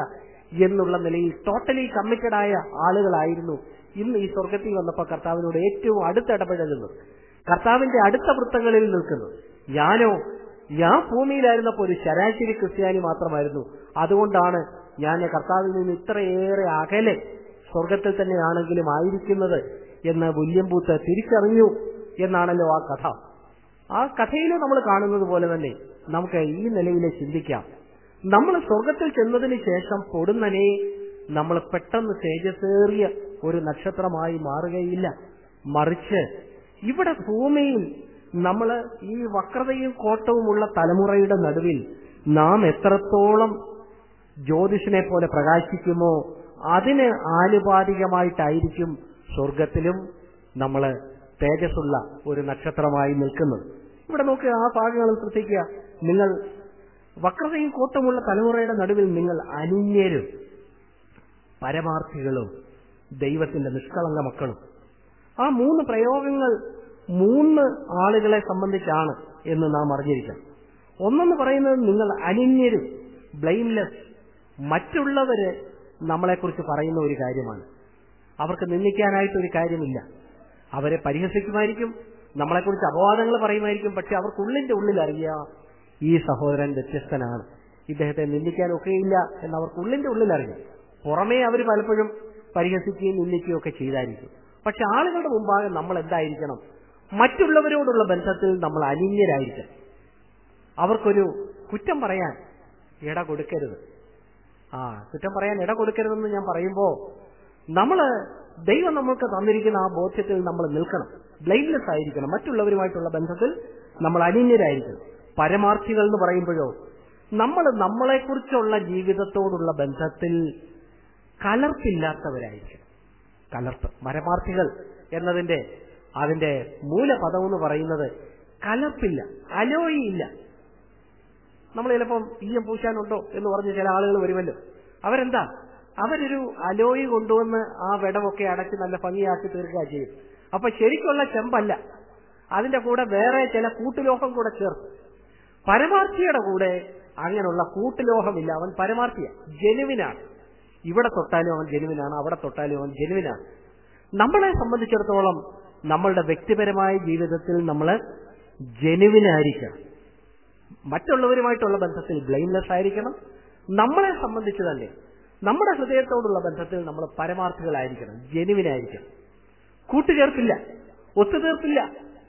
Speaker 1: എന്നുള്ള നിലയിൽ ടോട്ടലി കമ്മിറ്റഡ് ആയ ആളുകളായിരുന്നു ഇന്ന് ഈ സ്വർഗത്തിൽ വന്നപ്പോൾ കർത്താവിനോട് ഏറ്റവും അടുത്തിടപഴകുന്നത് കർത്താവിന്റെ അടുത്ത വൃത്തങ്ങളിൽ നിൽക്കുന്നു ഞാനോ ഞാൻ ഭൂമിയിലായിരുന്നപ്പോൾ ഒരു ശരാശരി ക്രിസ്ത്യാനി മാത്രമായിരുന്നു അതുകൊണ്ടാണ് ഞാൻ കർത്താവിൽ നിന്ന് ഇത്രയേറെ അകലെ സ്വർഗത്തിൽ തന്നെയാണെങ്കിലും ആയിരിക്കുന്നത് എന്ന് വില്യം ബൂത്ത് തിരിച്ചറിഞ്ഞു എന്നാണല്ലോ ആ കഥ ആ കഥയിൽ നമ്മൾ കാണുന്നത് പോലെ തന്നെ നമുക്ക് ഈ നിലയിൽ ചിന്തിക്കാം നമ്മൾ സ്വർഗത്തിൽ ചെന്നതിന് ശേഷം പൊടുന്നനെ നമ്മൾ പെട്ടെന്ന് തേജസ്സേറിയ ഒരു നക്ഷത്രമായി മാറുകയില്ല മറിച്ച് ഇവിടെ ഭൂമിയിൽ നമ്മൾ ഈ വക്രതയും കോട്ടവുമുള്ള തലമുറയുടെ നടുവിൽ നാം എത്രത്തോളം ജ്യോതിഷനെ പോലെ പ്രകാശിക്കുമോ അതിന് ആനുപാതികമായിട്ടായിരിക്കും സ്വർഗത്തിലും നമ്മൾ തേജസ്സുള്ള ഒരു നക്ഷത്രമായി നിൽക്കുന്നത് ഇവിടെ നോക്കുക ആ ഭാഗങ്ങൾ ശ്രദ്ധിക്കുക നിങ്ങൾ വക്രതയും കോട്ടമുള്ള തലമുറയുടെ നടുവിൽ നിങ്ങൾ അനിന്യരും പരമാർത്ഥികളും ദൈവത്തിന്റെ നിഷ്കളങ്ക മക്കളും ആ മൂന്ന് പ്രയോഗങ്ങൾ മൂന്ന് ആളുകളെ സംബന്ധിച്ചാണ് എന്ന് നാം അറിഞ്ഞിരിക്കണം ഒന്നെന്ന് പറയുന്നത് നിങ്ങൾ അനിന്യരും ബ്ലെയിംലെസ് മറ്റുള്ളവര് നമ്മളെക്കുറിച്ച് പറയുന്ന ഒരു കാര്യമാണ് അവർക്ക് നിന്ദിക്കാനായിട്ട് ഒരു കാര്യമില്ല അവരെ പരിഹസിക്കുമായിരിക്കും നമ്മളെക്കുറിച്ച് അപവാദങ്ങൾ പറയുമായിരിക്കും പക്ഷെ അവർക്കുള്ളിന്റെ ഉള്ളിൽ അറിയാം ഈ സഹോദരൻ വ്യത്യസ്തനാണ് ഇദ്ദേഹത്തെ നിന്ദിക്കാൻ ഒക്കെയില്ല എന്ന് അവർക്കുള്ളിന്റെ ഉള്ളിൽ അറിയാം പുറമേ അവർ പലപ്പോഴും പരിഹസിക്കുകയും നിന്ദിക്കുകയും ഒക്കെ ചെയ്തായിരിക്കും പക്ഷെ ആളുകളുടെ മുമ്പാകെ നമ്മൾ എന്തായിരിക്കണം മറ്റുള്ളവരോടുള്ള ബന്ധത്തിൽ നമ്മൾ അനിന്യരായിരിക്കണം അവർക്കൊരു കുറ്റം പറയാൻ ഇട കൊടുക്കരുത് ആ കുറ്റം പറയാൻ ഇട കൊടുക്കരുതെന്ന് ഞാൻ പറയുമ്പോ നമ്മള് ദൈവം നമ്മൾക്ക് തന്നിരിക്കുന്ന ആ ബോധ്യത്തിൽ നമ്മൾ നിൽക്കണം ബ്ലൈൻഡ്ലെസ് ആയിരിക്കണം മറ്റുള്ളവരുമായിട്ടുള്ള ബന്ധത്തിൽ നമ്മൾ അനിന്യരായിരിക്കണം പരമാർത്ഥികൾ എന്ന് പറയുമ്പോഴോ നമ്മൾ നമ്മളെക്കുറിച്ചുള്ള ജീവിതത്തോടുള്ള ബന്ധത്തിൽ കലർപ്പില്ലാത്തവരായിരിക്കണം കലർപ്പ് പരമാർത്ഥികൾ എന്നതിന്റെ അതിന്റെ മൂലപദം എന്ന് പറയുന്നത് കലർപ്പില്ല അലോയിയില്ല നമ്മൾ ചിലപ്പം ഈയം പൂശാനുണ്ടോ എന്ന് പറഞ്ഞ് ചില ആളുകൾ വരുമല്ലോ അവരെന്താ അവരൊരു അലോയി കൊണ്ടുവന്ന് ആ വിടമൊക്കെ അടച്ച് നല്ല ഭംഗിയാക്കി തീർക്കുക ചെയ്യും അപ്പൊ ശരിക്കുള്ള ചെമ്പല്ല അതിന്റെ കൂടെ വേറെ ചില കൂട്ടുലോഹം കൂടെ ചേർത്ത് പരമാർത്ഥിയുടെ കൂടെ അങ്ങനെയുള്ള കൂട്ടുലോഹമില്ല അവൻ പരമാർത്ഥിയ ജനുവിനാണ് ഇവിടെ തൊട്ടാലും അവൻ ജനുവിനാണ് അവിടെ തൊട്ടാലും അവൻ ജനുവിനാണ് നമ്മളെ സംബന്ധിച്ചിടത്തോളം നമ്മളുടെ വ്യക്തിപരമായ ജീവിതത്തിൽ നമ്മൾ ജനുവിനായിരിക്കണം മറ്റുള്ളവരുമായിട്ടുള്ള ബന്ധത്തിൽ ബ്ലെയിംലെസ് ആയിരിക്കണം നമ്മളെ സംബന്ധിച്ച് തന്നെ നമ്മുടെ ഹൃദയത്തോടുള്ള ബന്ധത്തിൽ നമ്മൾ പരമാർത്ഥികളായിരിക്കണം ജനുവിനായിരിക്കണം കൂട്ടുചേർപ്പില്ല ഒത്തുതീർപ്പില്ല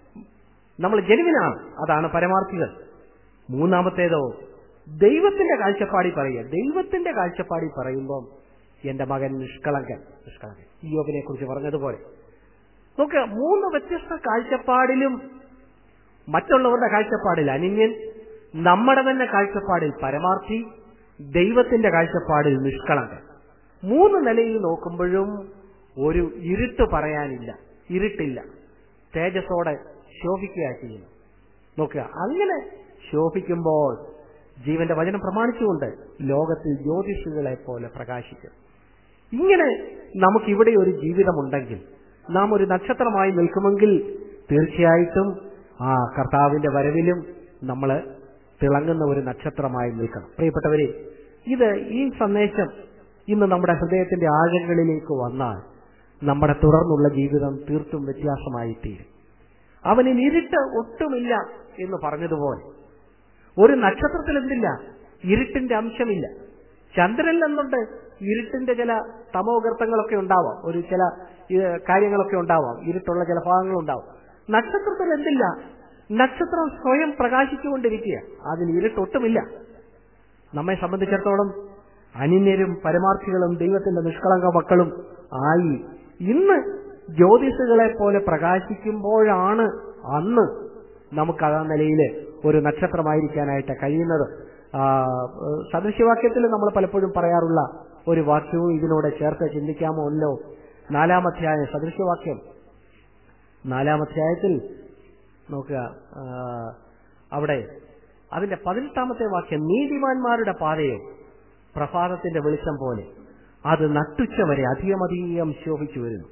Speaker 1: നമ്മൾ ജനുവിനാണ് അതാണ് പരമാർത്ഥികൾ മൂന്നാമത്തേതോ ദൈവത്തിന്റെ കാഴ്ചപ്പാടി പറയുക ദൈവത്തിന്റെ കാഴ്ചപ്പാടി പറയുമ്പം എന്റെ മകൻ നിഷ്കളങ്കൻ നിഷ്കളങ്കൻ യോബിനെ കുറിച്ച് പറഞ്ഞതുപോലെ നോക്കുക മൂന്ന് വ്യത്യസ്ത കാഴ്ചപ്പാടിലും മറ്റുള്ളവരുടെ കാഴ്ചപ്പാടിൽ അനിന്യൻ നമ്മുടെ തന്നെ കാഴ്ചപ്പാടിൽ പരമാർത്ഥി ദൈവത്തിന്റെ കാഴ്ചപ്പാടിൽ നിഷ്കളങ്കൻ മൂന്ന് നിലയിൽ നോക്കുമ്പോഴും ഒരു ഇരുട്ട് പറയാനില്ല ഇരുട്ടില്ല തേജസ്സോടെ ശോഭിക്കുക ചെയ്യുന്നു നോക്കുക അങ്ങനെ ശോഭിക്കുമ്പോൾ ജീവന്റെ വചനം പ്രമാണിച്ചുകൊണ്ട് ലോകത്തിൽ ജ്യോതിഷുകളെ പോലെ പ്രകാശിക്കും ഇങ്ങനെ നമുക്കിവിടെ ഒരു ജീവിതമുണ്ടെങ്കിൽ നാം ഒരു നക്ഷത്രമായി നിൽക്കുമെങ്കിൽ തീർച്ചയായിട്ടും ആ കർത്താവിന്റെ വരവിലും നമ്മൾ തിളങ്ങുന്ന ഒരു നക്ഷത്രമായി നിൽക്കണം പ്രിയപ്പെട്ടവരെ ഇത് ഈ സന്ദേശം ഇന്ന് നമ്മുടെ ഹൃദയത്തിന്റെ ആഴങ്ങളിലേക്ക് വന്നാൽ നമ്മുടെ തുടർന്നുള്ള ജീവിതം തീർത്തും വ്യത്യാസമായി തീരും അവനിൽ ഇരുട്ട് ഒട്ടുമില്ല എന്ന് പറഞ്ഞതുപോലെ ഒരു നക്ഷത്രത്തിൽ എന്തില്ല ഇരുട്ടിന്റെ അംശമില്ല ചന്ദ്രനിൽ എന്തുണ്ട് ഇരുട്ടിന്റെ ചില തമോഗർത്തങ്ങളൊക്കെ ഉണ്ടാവാം ഒരു ചില ഏഹ്, കാര്യങ്ങളൊക്കെ ഉണ്ടാവാം ഇരുട്ടുള്ള ചില ഭാഗങ്ങളുണ്ടാവും നക്ഷത്രത്തിൽ എന്തില്ല നക്ഷത്രം സ്വയം പ്രകാശിച്ചുകൊണ്ടിരിക്കുക അതിൽ ഇരുട്ടൊട്ടുമില്ല നമ്മെ സംബന്ധിച്ചിടത്തോളം അനിന്യരും പരമാർത്ഥികളും ദൈവത്തിന്റെ നിഷ്കളങ്ക മക്കളും ആയി ഇന്ന് ജ്യോതിഷുകളെ പോലെ പ്രകാശിക്കുമ്പോഴാണ് അന്ന് നമുക്ക് ആ നിലയിൽ ഒരു നക്ഷത്രമായിരിക്കാനായിട്ട് കഴിയുന്നത് ആ, ഏഹ്, സദൃശ്യവാക്യത്തിൽ നമ്മൾ പലപ്പോഴും പറയാറുള്ള ഒരു വാക്യവും ഇതിനോട് ചേർത്ത് ചിന്തിക്കാമോ അല്ലോ നാലാമധ്യായ സദൃശ്യവാക്യം നാലാമധ്യായത്തിൽ നോക്കുക ആ, അവിടെ അതിന്റെ പതിനെട്ടാമത്തെ വാക്യം നീതിമാന്മാരുടെ പാതയോ പ്രഭാതത്തിന്റെ വെളിച്ചം പോലെ അത് നട്ടുച്ച വരെ അധികമധികം ശോഭിച്ചു വരുന്നു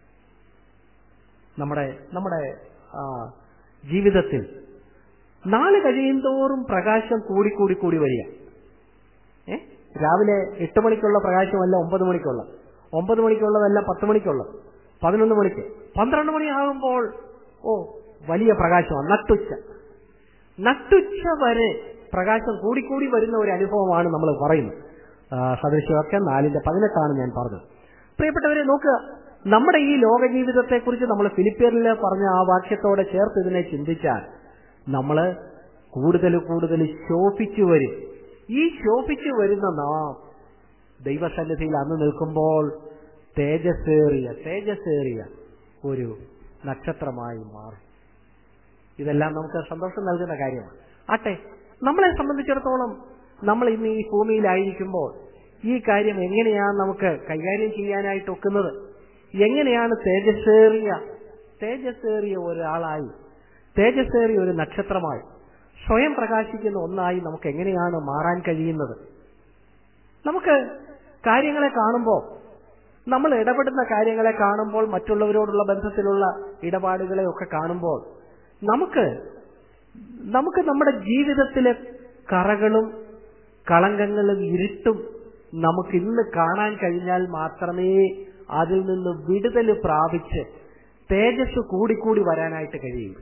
Speaker 1: നമ്മുടെ നമ്മുടെ ആ, ജീവിതത്തിൽ നാള് കഴിയുന്തോറും പ്രകാശം കൂടി കൂടി കൂടി വരിക ഏ രാവിലെ എട്ട് മണിക്കുള്ള പ്രകാശമല്ല ഒമ്പത് മണിക്കുള്ള ഒമ്പത് മണിക്കുള്ളതല്ല പത്ത് മണിക്കുള്ള പതിനൊന്ന് മണിക്ക് പന്ത്രണ്ട് മണിയാകുമ്പോൾ ഓ വലിയ പ്രകാശമാണ് നട്ടുച്ച നട്ടുച്ച വരെ പ്രകാശം കൂടിക്കൂടി വരുന്ന ഒരു അനുഭവമാണ് നമ്മൾ പറയുന്നത് ആ, സദൃശ്യമൊക്കെ നാലിന്റെ പതിനെട്ടാണ് ഞാൻ പറഞ്ഞത് പ്രിയപ്പെട്ടവരെ നോക്കുക നമ്മുടെ ഈ ലോക ജീവിതത്തെക്കുറിച്ച് നമ്മൾ ഫിലിപ്പിയറിൽ പറഞ്ഞ ആ വാക്യത്തോടെ ചേർത്ത് ഇതിനെ ചിന്തിച്ചാൽ നമ്മൾ കൂടുതൽ കൂടുതൽ ശോഭിച്ചു വരും ഈ ശോഭിച്ചു വരുന്ന നാം ദൈവസന്നിധിയിൽ അന്ന് നിൽക്കുമ്പോൾ തേജസ്സേറിയ തേജസ്സേറിയ ഒരു നക്ഷത്രമായി മാറും ഇതെല്ലാം നമുക്ക് സന്തോഷം നൽകുന്ന കാര്യമാണ് ആട്ടെ നമ്മളെ സംബന്ധിച്ചിടത്തോളം നമ്മൾ ഇന്ന് ഈ ഭൂമിയിലായിരിക്കുമ്പോൾ ഈ കാര്യം എങ്ങനെയാണ് നമുക്ക് കൈകാര്യം ചെയ്യാനായിട്ട് ഒക്കുന്നത് എങ്ങനെയാണ് തേജസ്സേറിയ തേജസ്സേറിയ ഒരാളായി തേജസ്സേറിയ ഒരു നക്ഷത്രമായി സ്വയം പ്രകാശിക്കുന്ന ഒന്നായി നമുക്ക് എങ്ങനെയാണ് മാറാൻ കഴിയുന്നത് നമുക്ക് കാര്യങ്ങളെ കാണുമ്പോൾ നമ്മൾ ഇടപെടുന്ന കാര്യങ്ങളെ കാണുമ്പോൾ മറ്റുള്ളവരോടുള്ള ബന്ധത്തിലുള്ള ഇടപാടുകളെ ഒക്കെ കാണുമ്പോൾ നമുക്ക് നമുക്ക് നമ്മുടെ ജീവിതത്തിലെ കറകളും കളങ്കങ്ങളും ഇരുട്ടും നമുക്ക് ഇന്ന് കാണാൻ കഴിഞ്ഞാൽ മാത്രമേ അതിൽ നിന്ന് വിടുതൽ പ്രാപിച്ച് തേജസ് കൂടിക്കൂടി വരാനായിട്ട് കഴിയൂ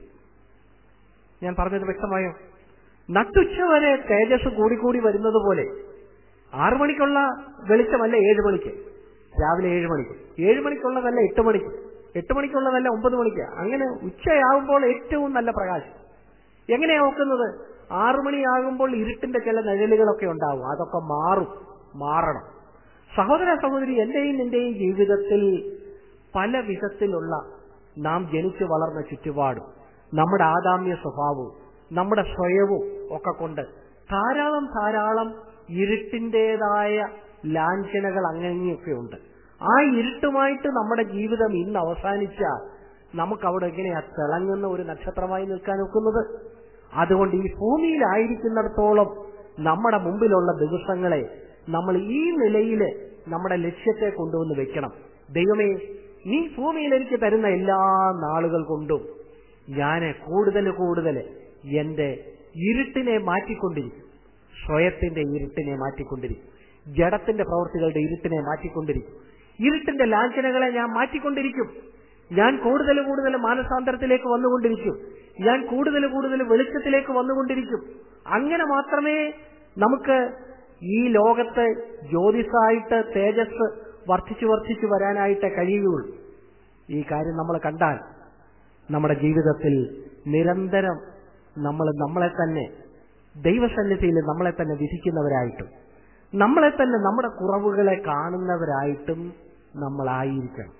Speaker 1: ഞാൻ പറഞ്ഞത് വ്യക്തമായോ നട്ടുച്ച വരെ തേജസ് കൂടിക്കൂടി വരുന്നത് പോലെ ആറു മണിക്കുള്ള വെളിച്ചമല്ല ഏഴ് മണിക്ക് രാവിലെ ഏഴ് മണിക്ക് ഏഴ് മണിക്കുള്ളതല്ല എട്ട് മണിക്ക് എട്ട് മണിക്കുള്ളതല്ല ഒമ്പത് മണിക്ക് അങ്ങനെ ഉച്ചയാകുമ്പോൾ ഏറ്റവും നല്ല പ്രകാശം എങ്ങനെയാ നോക്കുന്നത് ആറു മണിയാകുമ്പോൾ ഇരുട്ടിന്റെ ചില നിഴലുകളൊക്കെ ഉണ്ടാവും അതൊക്കെ മാറും മാറണം സഹോദര സഹോദരി എന്റെയും നിന്റെയും ജീവിതത്തിൽ പല വിധത്തിലുള്ള നാം ജനിച്ചു വളർന്ന ചുറ്റുപാടും നമ്മുടെ ആദാമ്യ സ്വഭാവവും നമ്മുടെ സ്വയവും ഒക്കെ കൊണ്ട് ധാരാളം ധാരാളം ഇരുട്ടിൻ്റെതായ ലാഞ്ചനകൾ അങ്ങനെയൊക്കെ ഉണ്ട് ആ ഇരുട്ടുമായിട്ട് നമ്മുടെ ജീവിതം ഇന്ന് അവസാനിച്ചാൽ നമുക്ക് അവിടെ എങ്ങനെയാ തിളങ്ങുന്ന ഒരു നക്ഷത്രമായി നിൽക്കാൻ ഒക്കുന്നത് അതുകൊണ്ട് ഈ ഭൂമിയിലായിരിക്കുന്നിടത്തോളം നമ്മുടെ മുമ്പിലുള്ള ദിവസങ്ങളെ നമ്മൾ ഈ നിലയിൽ നമ്മുടെ ലക്ഷ്യത്തെ കൊണ്ടുവന്ന് വെക്കണം ദൈവമേ നീ ഭൂമിയിൽ എനിക്ക് തരുന്ന എല്ലാ നാളുകൾ കൊണ്ടും ഞാൻ കൂടുതൽ കൂടുതൽ എന്റെ ഇരുട്ടിനെ മാറ്റിക്കൊണ്ടിരിക്കും സ്വയത്തിന്റെ ഇരുട്ടിനെ മാറ്റിക്കൊണ്ടിരിക്കും ജഡത്തിന്റെ പ്രവൃത്തികളുടെ ഇരുട്ടിനെ മാറ്റിക്കൊണ്ടിരിക്കും ഇരുട്ടിന്റെ ലാഞ്ചനകളെ ഞാൻ മാറ്റിക്കൊണ്ടിരിക്കും ഞാൻ കൂടുതൽ കൂടുതൽ മാനസാന്തരത്തിലേക്ക് വന്നുകൊണ്ടിരിക്കും ഞാൻ കൂടുതൽ കൂടുതൽ വെളിച്ചത്തിലേക്ക് വന്നുകൊണ്ടിരിക്കും അങ്ങനെ മാത്രമേ നമുക്ക് ഈ ലോകത്ത് ജ്യോതിസായിട്ട് തേജസ് വർദ്ധിച്ചു വർദ്ധിച്ചു വരാനായിട്ട് കഴിയുകയുള്ളൂ ഈ കാര്യം നമ്മൾ കണ്ടാൽ നമ്മുടെ ജീവിതത്തിൽ നിരന്തരം നമ്മൾ നമ്മളെ തന്നെ ദൈവസന്നിധിയിൽ നമ്മളെ തന്നെ വിധിക്കുന്നവരായിട്ടും നമ്മളെ തന്നെ നമ്മുടെ കുറവുകളെ കാണുന്നവരായിട്ടും നമ്മളായിരിക്കണം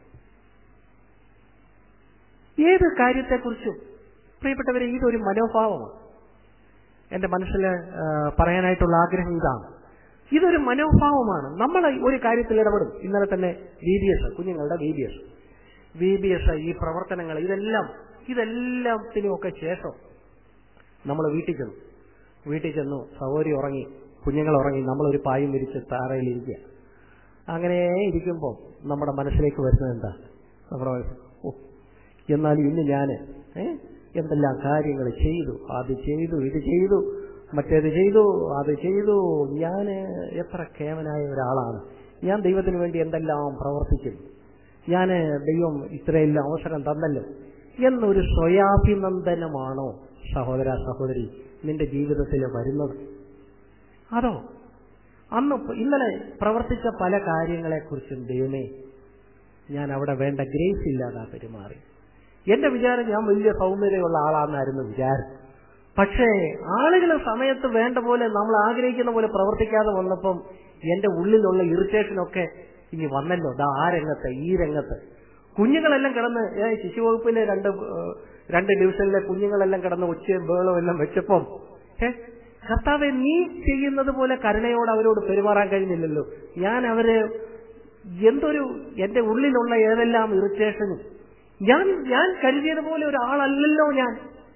Speaker 1: ഏത് കാര്യത്തെക്കുറിച്ചും പ്രിയപ്പെട്ടവരെ ഇതൊരു മനോഭാവമാണ് എന്റെ മനസ്സിൽ ആ, പറയാനായിട്ടുള്ള ആഗ്രഹം ഇതാണ് ഇതൊരു മനോഭാവമാണ് നമ്മൾ ഒരു കാര്യത്തിൽ ഇടപെടും ഇന്നലെ തന്നെ വി ബി എസ് കുഞ്ഞുങ്ങളുടെ V B S V B S ഈ പ്രവർത്തനങ്ങൾ ഇതെല്ലാം ഇതെല്ലാത്തിനുമൊക്കെ ശേഷം നമ്മൾ വീട്ടിൽ ചെന്നു വീട്ടിൽ ചെന്നു സഹോദരി ഉറങ്ങി കുഞ്ഞുങ്ങൾ ഉറങ്ങി നമ്മളൊരു പായും വിരിച്ച് താറയിലിരിക്കുക അങ്ങനെ ഇരിക്കുമ്പോൾ നമ്മുടെ മനസ്സിലേക്ക് വരുന്നത് എന്താ നമ്മുടെ മനസ്സിൽ ഓ എന്നാൽ ഇന്ന് ഞാൻ എന്തെല്ലാം കാര്യങ്ങൾ ചെയ്തു അത് ചെയ്തു ഇത് ചെയ്തു മറ്റേത് ചെയ്തു അത് ചെയ്തു ഞാൻ എത്ര കേവനായ ഒരാളാണ് ഞാൻ ദൈവത്തിന് വേണ്ടി എന്തെല്ലാം പ്രവർത്തിക്കുന്നു ഞാൻ ദൈവം ഇത്രയെല്ലാം അവസരം തന്നല്ലോ എന്നൊരു സ്വയാഭിനന്ദനമാണോ സഹോദര സഹോദരി നിന്റെ ജീവിതത്തിൽ വരുന്നത് അതോ അന്ന് പ- ഇന്നലെ പ്രവർത്തിച്ച പല കാര്യങ്ങളെക്കുറിച്ചും ദൈവമേ ഞാൻ അവിടെ വേണ്ട ഗ്രേസ് ഇല്ലാതാ പെരുമാറി എന്റെ വിചാരം ഞാൻ വലിയ സൗന്ദര്യമുള്ള ആളാണെന്നായിരുന്നു വിചാരം പക്ഷേ ആളുകൾ സമയത്ത് വേണ്ട പോലെ നമ്മൾ ആഗ്രഹിക്കുന്ന പോലെ പ്രവർത്തിക്കാതെ വന്നപ്പം എന്റെ ഉള്ളിലുള്ള ഇറിറ്റേഷനൊക്കെ ഇനി വന്നല്ലോ ദാ ആ രംഗത്ത് ഈ രംഗത്ത് കുഞ്ഞുങ്ങളെല്ലാം കിടന്ന് ഏ, ശിശുവകുപ്പിലെ രണ്ട് ഏഹ്, രണ്ട് ഡിവിഷനിലെ കുഞ്ഞുങ്ങളെല്ലാം കിടന്ന് ഒച്ചയും ബേളവും എല്ലാം വെച്ചപ്പം ഏ കർത്താവെ നീ ചെയ്യുന്നത് പോലെ കരുണയോട് അവരോട് പെരുമാറാൻ കഴിഞ്ഞില്ലല്ലോ ഞാൻ അവരെ എന്തൊരു എന്റെ ഉള്ളിലുള്ള ഏതെല്ലാം ഇറിറ്റേഷനും ഞാൻ ഞാൻ കരുതിയതുപോലെ ഒരാളല്ലല്ലോ ഞാൻ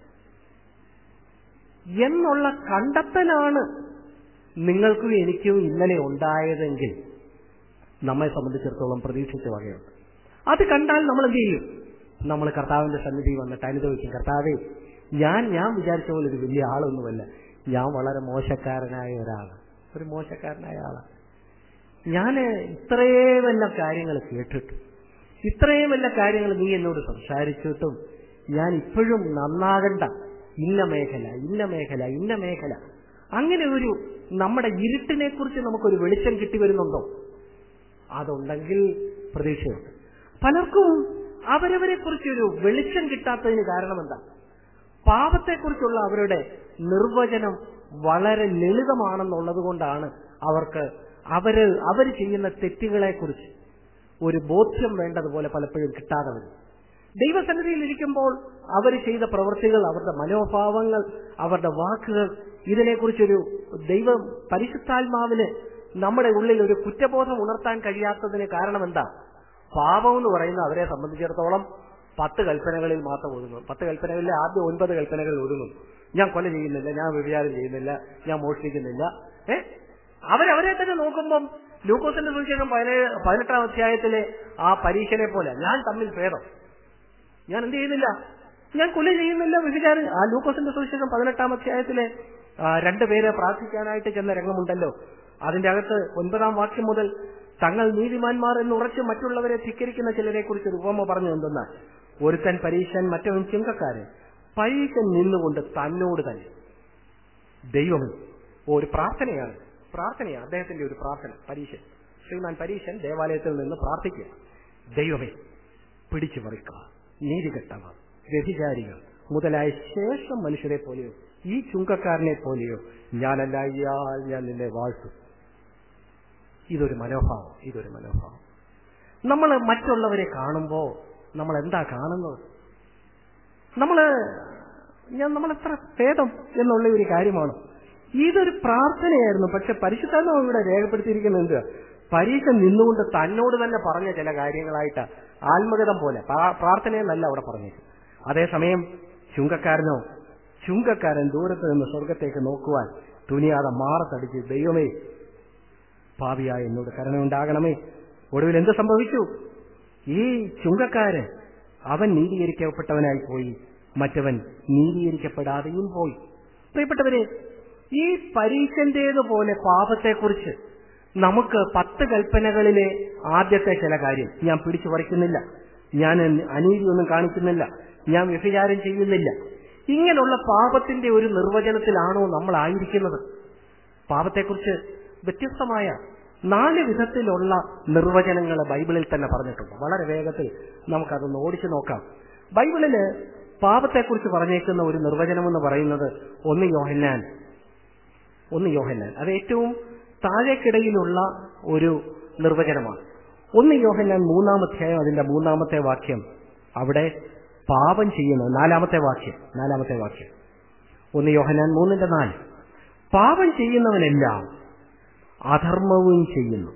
Speaker 1: എന്നുള്ള കണ്ടെത്തലാണ് നിങ്ങൾക്കും എനിക്കും ഇന്നലെ ഉണ്ടായതെങ്കിൽ നമ്മെ സംബന്ധിച്ചിടത്തോളം പ്രതീക്ഷിച്ച വകയുണ്ട് അത് കണ്ടാൽ നമ്മൾ എന്ത് ചെയ്യും നമ്മൾ കർത്താവിന്റെ സന്നിധി വന്നിട്ട് അനുഭവിക്കും കർത്താവേ ഞാൻ ഞാൻ വിചാരിച്ച പോലെ ഒരു വലിയ ആളൊന്നുമല്ല ഞാൻ വളരെ മോശക്കാരനായ ഒരാളാണ് ഒരു മോശക്കാരനായ ആളാണ് ഞാൻ ഇത്രയും വല്ല കാര്യങ്ങൾ കേട്ടിട്ട് ഇത്രയും വല്ല കാര്യങ്ങൾ നീ എന്നോട് സംസാരിച്ചിട്ടും ഞാൻ ഇപ്പോഴും നന്നാകണ്ട ഇന്ന മേഖല ഇന്ന മേഖല ഇന്ന മേഖല അങ്ങനെ ഒരു നമ്മുടെ ഇരുട്ടിനെ കുറിച്ച് നമുക്കൊരു വെളിച്ചം കിട്ടി വരുന്നുണ്ടോ അതുണ്ടെങ്കിൽ പ്രതീക്ഷയുണ്ട് പലർക്കും അവരവരെ കുറിച്ചൊരു വെളിച്ചം കിട്ടാത്തതിന് കാരണം എന്താ പാപത്തെക്കുറിച്ചുള്ള അവരുടെ നിർവചനം വളരെ ലളിതമാണെന്നുള്ളത് കൊണ്ടാണ് അവർക്ക് അവര് അവർ ചെയ്യുന്ന തെറ്റുകളെ കുറിച്ച് ഒരു ബോധ്യം വേണ്ടതുപോലെ പലപ്പോഴും കിട്ടാതെ വരും ദൈവസന്നിധിയിൽ ഇരിക്കുമ്പോൾ അവർ ചെയ്ത പ്രവൃത്തികൾ അവരുടെ മനോഭാവങ്ങൾ അവരുടെ വാക്കുകൾ ഇതിനെക്കുറിച്ചൊരു ദൈവ പരിശുദ്ധാത്മാവിന് നമ്മുടെ ഉള്ളിൽ ഒരു കുറ്റബോധം ഉണർത്താൻ കഴിയാത്തതിന് കാരണം എന്താ പാപം എന്ന് പറയുന്ന അവരെ സംബന്ധിച്ചിടത്തോളം പത്ത് കൽപ്പനകളിൽ മാത്രം ഒതുങ്ങും പത്ത് കൽപ്പനകളിലെ ആദ്യ ഒൻപത് കൽപ്പനകൾ ഒതുങ്ങും ഞാൻ കൊല ചെയ്യുന്നില്ല ഞാൻ വ്യഭിചാരം ചെയ്യുന്നില്ല ഞാൻ മോഷ്ടിക്കുന്നില്ല ഏ അവരവരെ തന്നെ നോക്കുമ്പം ലൂക്കോസിന്റെ സുവിശേഷം പതിനേഴ് പതിനെട്ടാം അധ്യായത്തിലെ ആ പരീക്ഷനെ പോലെ ഞാൻ തമ്മിൽ ഭേദം ഞാൻ എന്ത് ചെയ്യുന്നില്ല ഞാൻ കൊല ചെയ്യുന്നില്ല വ്യഭിചാരം ആ ലൂക്കോസിന്റെ സുവിശേഷം പതിനെട്ടാം അധ്യായത്തിലെ ആ, രണ്ടുപേരെ പ്രാർത്ഥിക്കാനായിട്ട് ചെന്ന രംഗമുണ്ടല്ലോ അതിന്റെ അകത്ത് ഒൻപതാം വാക്യം മുതൽ തങ്ങൾ നീതിമാന്മാർ എന്ന് ഉറച്ച് മറ്റുള്ളവരെ ധിക്കരിക്കുന്ന ചിലരെ കുറിച്ച് ഒരു ഉപമ പറഞ്ഞു എന്തെന്നാൽ ഒരുത്തൻ പരീക്ഷൻ മറ്റവൻ ചിങ്കക്കാരൻ പരീക്ഷൻ നിന്നുകൊണ്ട് തന്നോട് തന്നെ ദൈവമേ ഓ, ഒരു പ്രാർത്ഥനയാണ് പ്രാർത്ഥനയാണ് അദ്ദേഹത്തിന്റെ ഒരു പ്രാർത്ഥന പരീക്ഷൻ ശ്രീമാൻ പരീക്ഷൻ ദേവാലയത്തിൽ നിന്ന് പ്രാർത്ഥിക്കുക ദൈവമേ പിടിച്ചു പറിക്കുക നീതികെട്ടവർ വ്യഭിചാരികൾ മുതലായ ശേഷം മനുഷ്യരെ പോലെയോ ഈ ചുങ്കക്കാരനെ പോലെയോ ഞാനല്ല ഇയാൾ ഞാൻ നിന്നെ വാഴ്ത്തും ഇതൊരു മനോഭാവം ഇതൊരു മനോഭാവം നമ്മൾ മറ്റുള്ളവരെ കാണുമ്പോൾ നമ്മൾ എന്താ കാണുന്നത് നമ്മള് ഞാൻ നമ്മൾ എത്ര ഭേദം എന്നുള്ള ഒരു കാര്യമാണ് ഇതൊരു പ്രാർത്ഥനയായിരുന്നു പക്ഷെ പരിശുദ്ധാത്മാവ് ഇവിടെ രേഖപ്പെടുത്തിയിരിക്കുന്നത് എന്ത് പരീക്ഷ നിന്നുകൊണ്ട് തന്നോട് തന്നെ പറഞ്ഞ ചില കാര്യങ്ങളായിട്ട് ആത്മഗതം പോലെ പ്രാ- പ്രാർത്ഥനയെന്നല്ല അവിടെ പറഞ്ഞത് അതേസമയം ചുങ്കക്കാരനോ ചുങ്കക്കാരൻ ദൂരത്ത് നിന്ന് സ്വർഗത്തേക്ക് നോക്കുവാൻ തുനിയാതെ മാറത്തടിച്ച് ദൈവമേ പാപിയായ എന്നോട് കരുണയുണ്ടാകണമേ ഒടുവിൽ എന്ത് സംഭവിച്ചു ഈ ചുങ്കക്കാരൻ അവൻ നീതീകരിക്കപ്പെട്ടവനായി പോയി മറ്റവൻ നീതീകരിക്കപ്പെടാതെയും പോയി പ്രിയപ്പെട്ടവരെ ഈ പരീക്ഷന്റേതുപോലെ പാപത്തെക്കുറിച്ച് നമുക്ക് പത്ത് കൽപ്പനകളിലെ ആദ്യത്തെ ചില കാര്യം ഞാൻ പിടിച്ചു പറിക്കുന്നില്ല ഞാൻ അനീതിയൊന്നും കാണിക്കുന്നില്ല ഞാൻ വ്യഭിചാരം ചെയ്യുന്നില്ല ഇങ്ങനെയുള്ള പാപത്തിന്റെ ഒരു നിർവചനത്തിലാണോ നമ്മൾ ആയിരിക്കുന്നത് പാപത്തെക്കുറിച്ച് വ്യത്യസ്തമായ നാല് വിധത്തിലുള്ള നിർവചനങ്ങൾ ബൈബിളിൽ തന്നെ പറഞ്ഞിട്ടുണ്ട് വളരെ വേഗത്തിൽ നമുക്കതൊന്ന് ഓടിച്ചു നോക്കാം ബൈബിളില് പാപത്തെക്കുറിച്ച് പറഞ്ഞേക്കുന്ന ഒരു നിർവചനം എന്ന് പറയുന്നത് ഒന്ന് യോഹന്നാൻ ഒന്ന് യോഹന്നാൻ അത് ഏറ്റവും താഴേക്കിടയിലുള്ള ഒരു നിർവചനമാണ് ഒന്ന് യോഹന്നാൻ മൂന്നാമധ്യായം അതിന്റെ മൂന്നാമത്തെ വാക്യം അവിടെ പാപം ചെയ്യുന്ന നാലാമത്തെ വാക്യം നാലാമത്തെ വാക്യം ഒന്ന് യോഹന്നാൻ മൂന്നിന്റെ നാല് പാപം ചെയ്യുന്നവനെല്ലാം അധർമ്മവും ചെയ്യുന്നു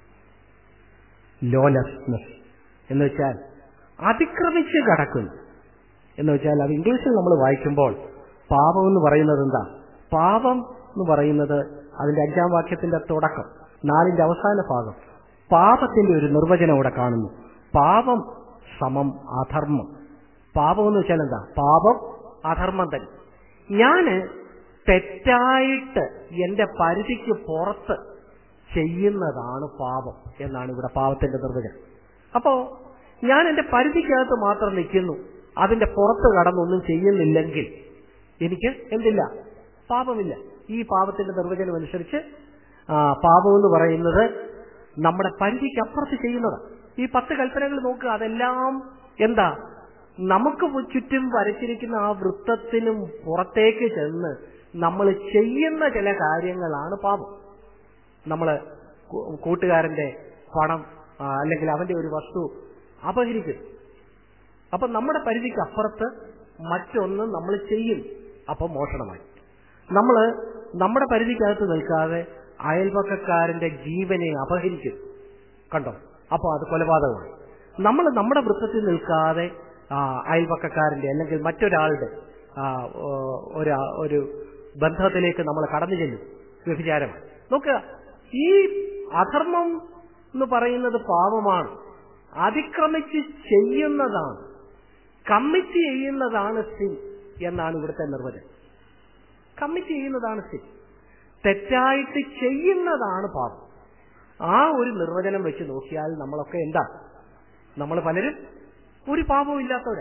Speaker 1: ലോലസ്നെസ് എന്ന് വെച്ചാൽ അതിക്രമിച്ച് കടക്കുന്നു എന്ന് വെച്ചാൽ അത് ഇംഗ്ലീഷിൽ നമ്മൾ വായിക്കുമ്പോൾ പാപം എന്ന് പറയുന്നത് എന്താ പാപം എന്ന് പറയുന്നത് അതിന്റെ അഞ്ചാം വാക്യത്തിന്റെ തുടക്കം നാലിന്റെ അവസാന ഭാഗം പാപത്തിന്റെ ഒരു നിർവചനം ഇവിടെ കാണുന്നു പാപം സമം അധർമ്മം പാപം എന്ന് വെച്ചാൽ എന്താ പാപം അധർമ്മം തന്നെ ഞാന് തെറ്റായിട്ട് എന്റെ പരിധിക്ക് പുറത്ത് ചെയ്യുന്നതാണ് പാപം എന്നാണ് ഇവിടെ പാപത്തിന്റെ നിർവചനം അപ്പോ ഞാൻ എന്റെ പരിധിക്കകത്ത് മാത്രം നിൽക്കുന്നു അതിന്റെ പുറത്ത് കടന്നൊന്നും ചെയ്യുന്നില്ലെങ്കിൽ എനിക്ക് എന്തില്ല പാപമില്ല ഈ പാപത്തിന്റെ നിർവചനം അനുസരിച്ച് ആ, പാപം എന്ന് പറയുന്നത് നമ്മുടെ പരിധിക്ക് അപ്പുറത്ത് ചെയ്യുന്നത് ഈ പത്ത് കൽപ്പനകൾ നോക്കുക അതെല്ലാം എന്താ നമുക്ക് ചുറ്റും വരച്ചിരിക്കുന്ന ആ വൃത്തത്തിനും പുറത്തേക്ക് ചെന്ന് നമ്മൾ ചെയ്യുന്ന ചില കാര്യങ്ങളാണ് പാപം നമ്മള് കൂ- കൂട്ടുകാരന്റെ പണം ആ, അല്ലെങ്കിൽ അവന്റെ ഒരു വസ്തു അപഹരിക്കും അപ്പൊ നമ്മുടെ പരിധിക്ക് അപ്പുറത്ത് മറ്റൊന്ന് നമ്മൾ ചെയ്യും അപ്പൊ മോഷണമായി നമ്മള് നമ്മുടെ പരിധിക്കകത്ത് നിൽക്കാതെ അയൽപക്കക്കാരന്റെ ജീവനെ അപഹരിക്കും കണ്ടോ അപ്പൊ അത് കൊലപാതകമാണ് നമ്മൾ നമ്മുടെ വൃത്തത്തിൽ നിൽക്കാതെ ആ, അയൽപക്കക്കാരന്റെ അല്ലെങ്കിൽ മറ്റൊരാളുടെ ആ, ഓ, ഒരു ഒരു ബന്ധത്തിലേക്ക് നമ്മൾ കടന്നു ചെല്ലും വ്യഭിചാരമാണ് നോക്കുക ഈ അധർമ്മം എന്ന് പറയുന്നത് പാപമാണ് അതിക്രമിച്ച് ചെയ്യുന്നതാണ് കമ്മിറ്റ് ചെയ്യുന്നതാണ് സിൻ എന്നാണ് ഇവിടുത്തെ നിർവചനം കമ്മിറ്റ് ചെയ്യുന്നതാണ് സിൻ തെറ്റായിട്ട് ചെയ്യുന്നതാണ് പാപം ആ ഒരു നിർവചനം വെച്ച് നോക്കിയാൽ നമ്മളൊക്കെ എന്താ നമ്മൾ പലരും ഒരു പാപവും ഇല്ലാത്തവരാ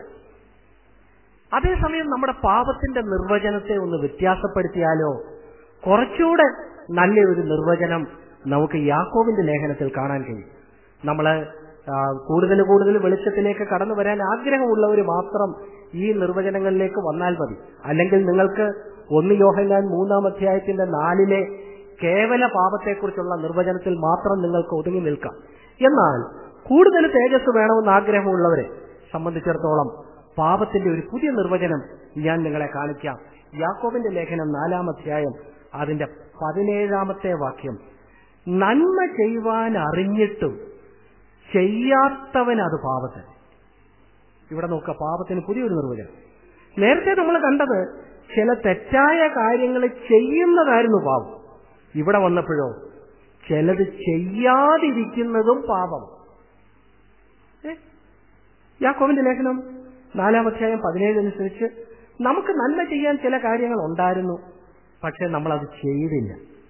Speaker 1: അതേസമയം നമ്മുടെ പാപത്തിന്റെ നിർവചനത്തെ ഒന്ന് വ്യത്യാസപ്പെടുത്തിയാലോ കുറച്ചുകൂടെ നല്ല ഒരു നിർവചനം നമുക്ക് യാക്കോവിന്റെ ലേഖനത്തിൽ കാണാൻ കഴിയും നമ്മള് ആ, കൂടുതൽ കൂടുതൽ വെളിച്ചത്തിലേക്ക് കടന്നു വരാൻ ആഗ്രഹമുള്ളവർ മാത്രം ഈ നിർവചനങ്ങളിലേക്ക് വന്നാൽ മതി അല്ലെങ്കിൽ നിങ്ങൾക്ക് ഒന്ന് യോഹന്നാൻ മൂന്നാം അധ്യായത്തിന്റെ നാലിലെ കേവല പാപത്തെക്കുറിച്ചുള്ള നിർവചനത്തിൽ മാത്രം നിങ്ങൾക്ക് ഒതുങ്ങി നിൽക്കാം എന്നാൽ കൂടുതൽ തേജസ് വേണമെന്ന് ആഗ്രഹമുള്ളവരെ സംബന്ധിച്ചിടത്തോളം പാപത്തിന്റെ ഒരു പുതിയ നിർവചനം ഞാൻ നിങ്ങളെ കാണിക്കാം യാക്കോബിന്റെ ലേഖനം നാലാം അധ്യായം അതിന്റെ പതിനേഴാമത്തെ വാക്യം നന്മ ചെയ്യുവാൻ അറിഞ്ഞിട്ടും ചെയ്യാത്തവൻ അത് പാപത്തിന് ഇവിടെ നോക്കുക പാപത്തിന് പുതിയൊരു നിർവചനം നേരത്തെ നമ്മൾ കണ്ടത് ചില തെറ്റായ കാര്യങ്ങൾ ചെയ്യുന്നതായിരുന്നു പാപം ഇവിടെ വന്നപ്പോഴോ ചിലത് ചെയ്യാതിരിക്കുന്നതും പാപം ഏ? യാക്കോബിന്റെ ലേഖനം നാലാം അധ്യായം പതിനേഴ് അനുസരിച്ച് നമുക്ക് നന്മ ചെയ്യാൻ ചില കാര്യങ്ങൾ ഉണ്ടായിരുന്നു പക്ഷെ നമ്മളത് ചെയ്തില്ല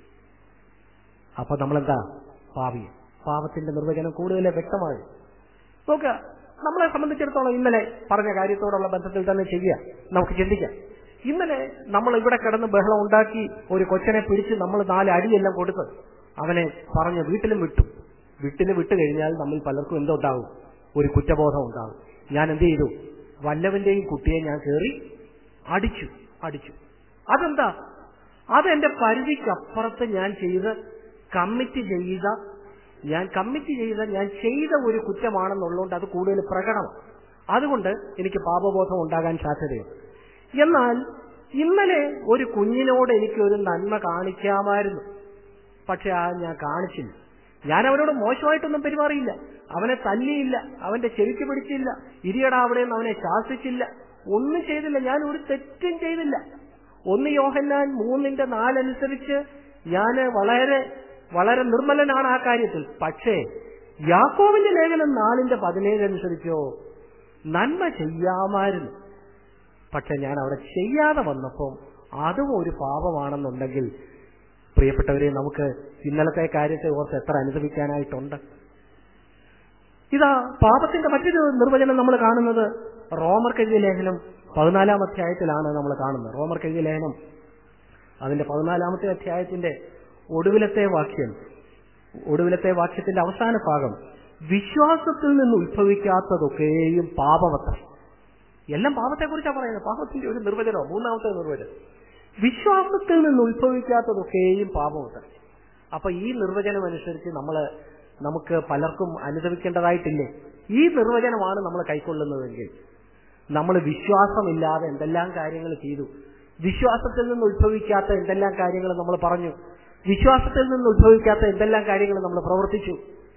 Speaker 1: അപ്പൊ നമ്മളെന്താ പാപിയ പാപത്തിന്റെ നിർവചനം കൂടുതൽ വ്യക്തമായി നോക്കുക നമ്മളെ സംബന്ധിച്ചിടത്തോളം ഇന്നലെ പറഞ്ഞ കാര്യത്തോടുള്ള ബന്ധത്തിൽ തന്നെ ചെയ്യുക നമുക്ക് ചിന്തിക്കാം ഇന്നലെ നമ്മൾ ഇവിടെ കിടന്ന് ബഹളം ഉണ്ടാക്കി ഒരു കൊച്ചനെ പിടിച്ച് നമ്മൾ നാല് അടിയെല്ലാം കൊടുത്ത് അവനെ പറഞ്ഞ് വീട്ടിലും വിട്ടു വീട്ടിൽ വിട്ടു കഴിഞ്ഞാൽ നമ്മൾ പലർക്കും എന്തോ ഉണ്ടാകും ഒരു കുറ്റബോധം ഉണ്ടാകും ഞാൻ എന്ത് ചെയ്തു വല്ലവന്റെയും കുട്ടിയെ ഞാൻ കയറി അടിച്ചു അടിച്ചു അതെന്താ അതെന്റെ പരിധിക്കപ്പുറത്ത് ഞാൻ ചെയ്ത് കമ്മിറ്റ് ചെയ്ത ഞാൻ കമ്മിറ്റ് ചെയ്ത ഞാൻ ചെയ്ത ഒരു കുറ്റമാണെന്നുള്ളതുകൊണ്ട് അത് കൂടുതൽ പ്രകടനം അതുകൊണ്ട് എനിക്ക് പാപബോധം ഉണ്ടാകാൻ സാധ്യതയുണ്ട് എന്നാൽ ഇന്നലെ ഒരു കുഞ്ഞിനോട് എനിക്ക് ഒരു നന്മ കാണിക്കാമായിരുന്നു പക്ഷെ ആ ഞാൻ കാണിച്ചില്ല ഞാൻ അവനോട് മോശമായിട്ടൊന്നും പെരുമാറിയില്ല അവനെ തല്ലിയില്ല അവന്റെ ചെവിക്ക് പിടിച്ചില്ല ഇരിയടാ അവിടെ നിന്ന് അവനെ ശാസിച്ചില്ല ഒന്നും ചെയ്തില്ല ഞാൻ ഒരു തെറ്റും ചെയ്തില്ല ഒന്ന് യോഹന്നാൻ മൂന്നിന്റെ നാലനുസരിച്ച് ഞാൻ വളരെ വളരെ നിർമ്മലനാണ് ആ കാര്യത്തിൽ പക്ഷേ യാക്കോവിന്റെ ലേഖനം നാലിന്റെ പതിനേഴ് അനുസരിച്ചോ നന്മ ചെയ്യാമായിരുന്നു പക്ഷെ ഞാൻ അവിടെ ചെയ്യാതെ വന്നപ്പോൾ അതും ഒരു പാപമാണെന്നുണ്ടെങ്കിൽ പ്രിയപ്പെട്ടവരെ നമുക്ക് ഇന്നലത്തെ കാര്യത്തെ ഓർത്ത് എത്ര അനുഭവിക്കാനായിട്ടുണ്ട് ഇതാ പാപത്തിന്റെ മറ്റൊരു നിർവചനം നമ്മൾ കാണുന്നത് റോമർ കെഴുതിയ ലേഖനം പതിനാലാം അധ്യായത്തിലാണ് നമ്മൾ കാണുന്നത് റോമർ കെഴുതിയ ലേഖനം അതിന്റെ പതിനാലാമത്തെ അധ്യായത്തിന്റെ ഒടുവിലത്തെ വാക്യം ഒടുവിലത്തെ വാക്യത്തിന്റെ അവസാന ഭാഗം വിശ്വാസത്തിൽ നിന്ന് ഉത്ഭവിക്കാത്തതൊക്കെയും പാപമത്ര എല്ലാം പാപത്തെക്കുറിച്ചാണ് പറയുന്നത് പാപത്തിന്റെ ഒരു നിർവചനമോ മൂന്നാമത്തെ നിർവചനം വിശ്വാസത്തിൽ നിന്ന് ഉത്ഭവിക്കാത്തതൊക്കെയും പാപമത്ര അപ്പൊ ഈ നിർവചനം അനുസരിച്ച് നമ്മൾ നമുക്ക് പലർക്കും അനുഭവിക്കേണ്ടതായിട്ടില്ലേ ഈ നിർവചനമാണ് നമ്മൾ കൈക്കൊള്ളുന്നതെങ്കിൽ നമ്മൾ വിശ്വാസമില്ലാതെ എന്തെല്ലാം കാര്യങ്ങൾ ചെയ്തു വിശ്വാസത്തിൽ നിന്ന് ഉത്ഭവിക്കാത്ത എന്തെല്ലാം കാര്യങ്ങൾ നമ്മൾ പറഞ്ഞു വിശ്വാസത്തിൽ നിന്ന് ഉത്ഭവിക്കാത്ത എന്തെല്ലാം കാര്യങ്ങൾ നമ്മൾ പ്രവർത്തിച്ചു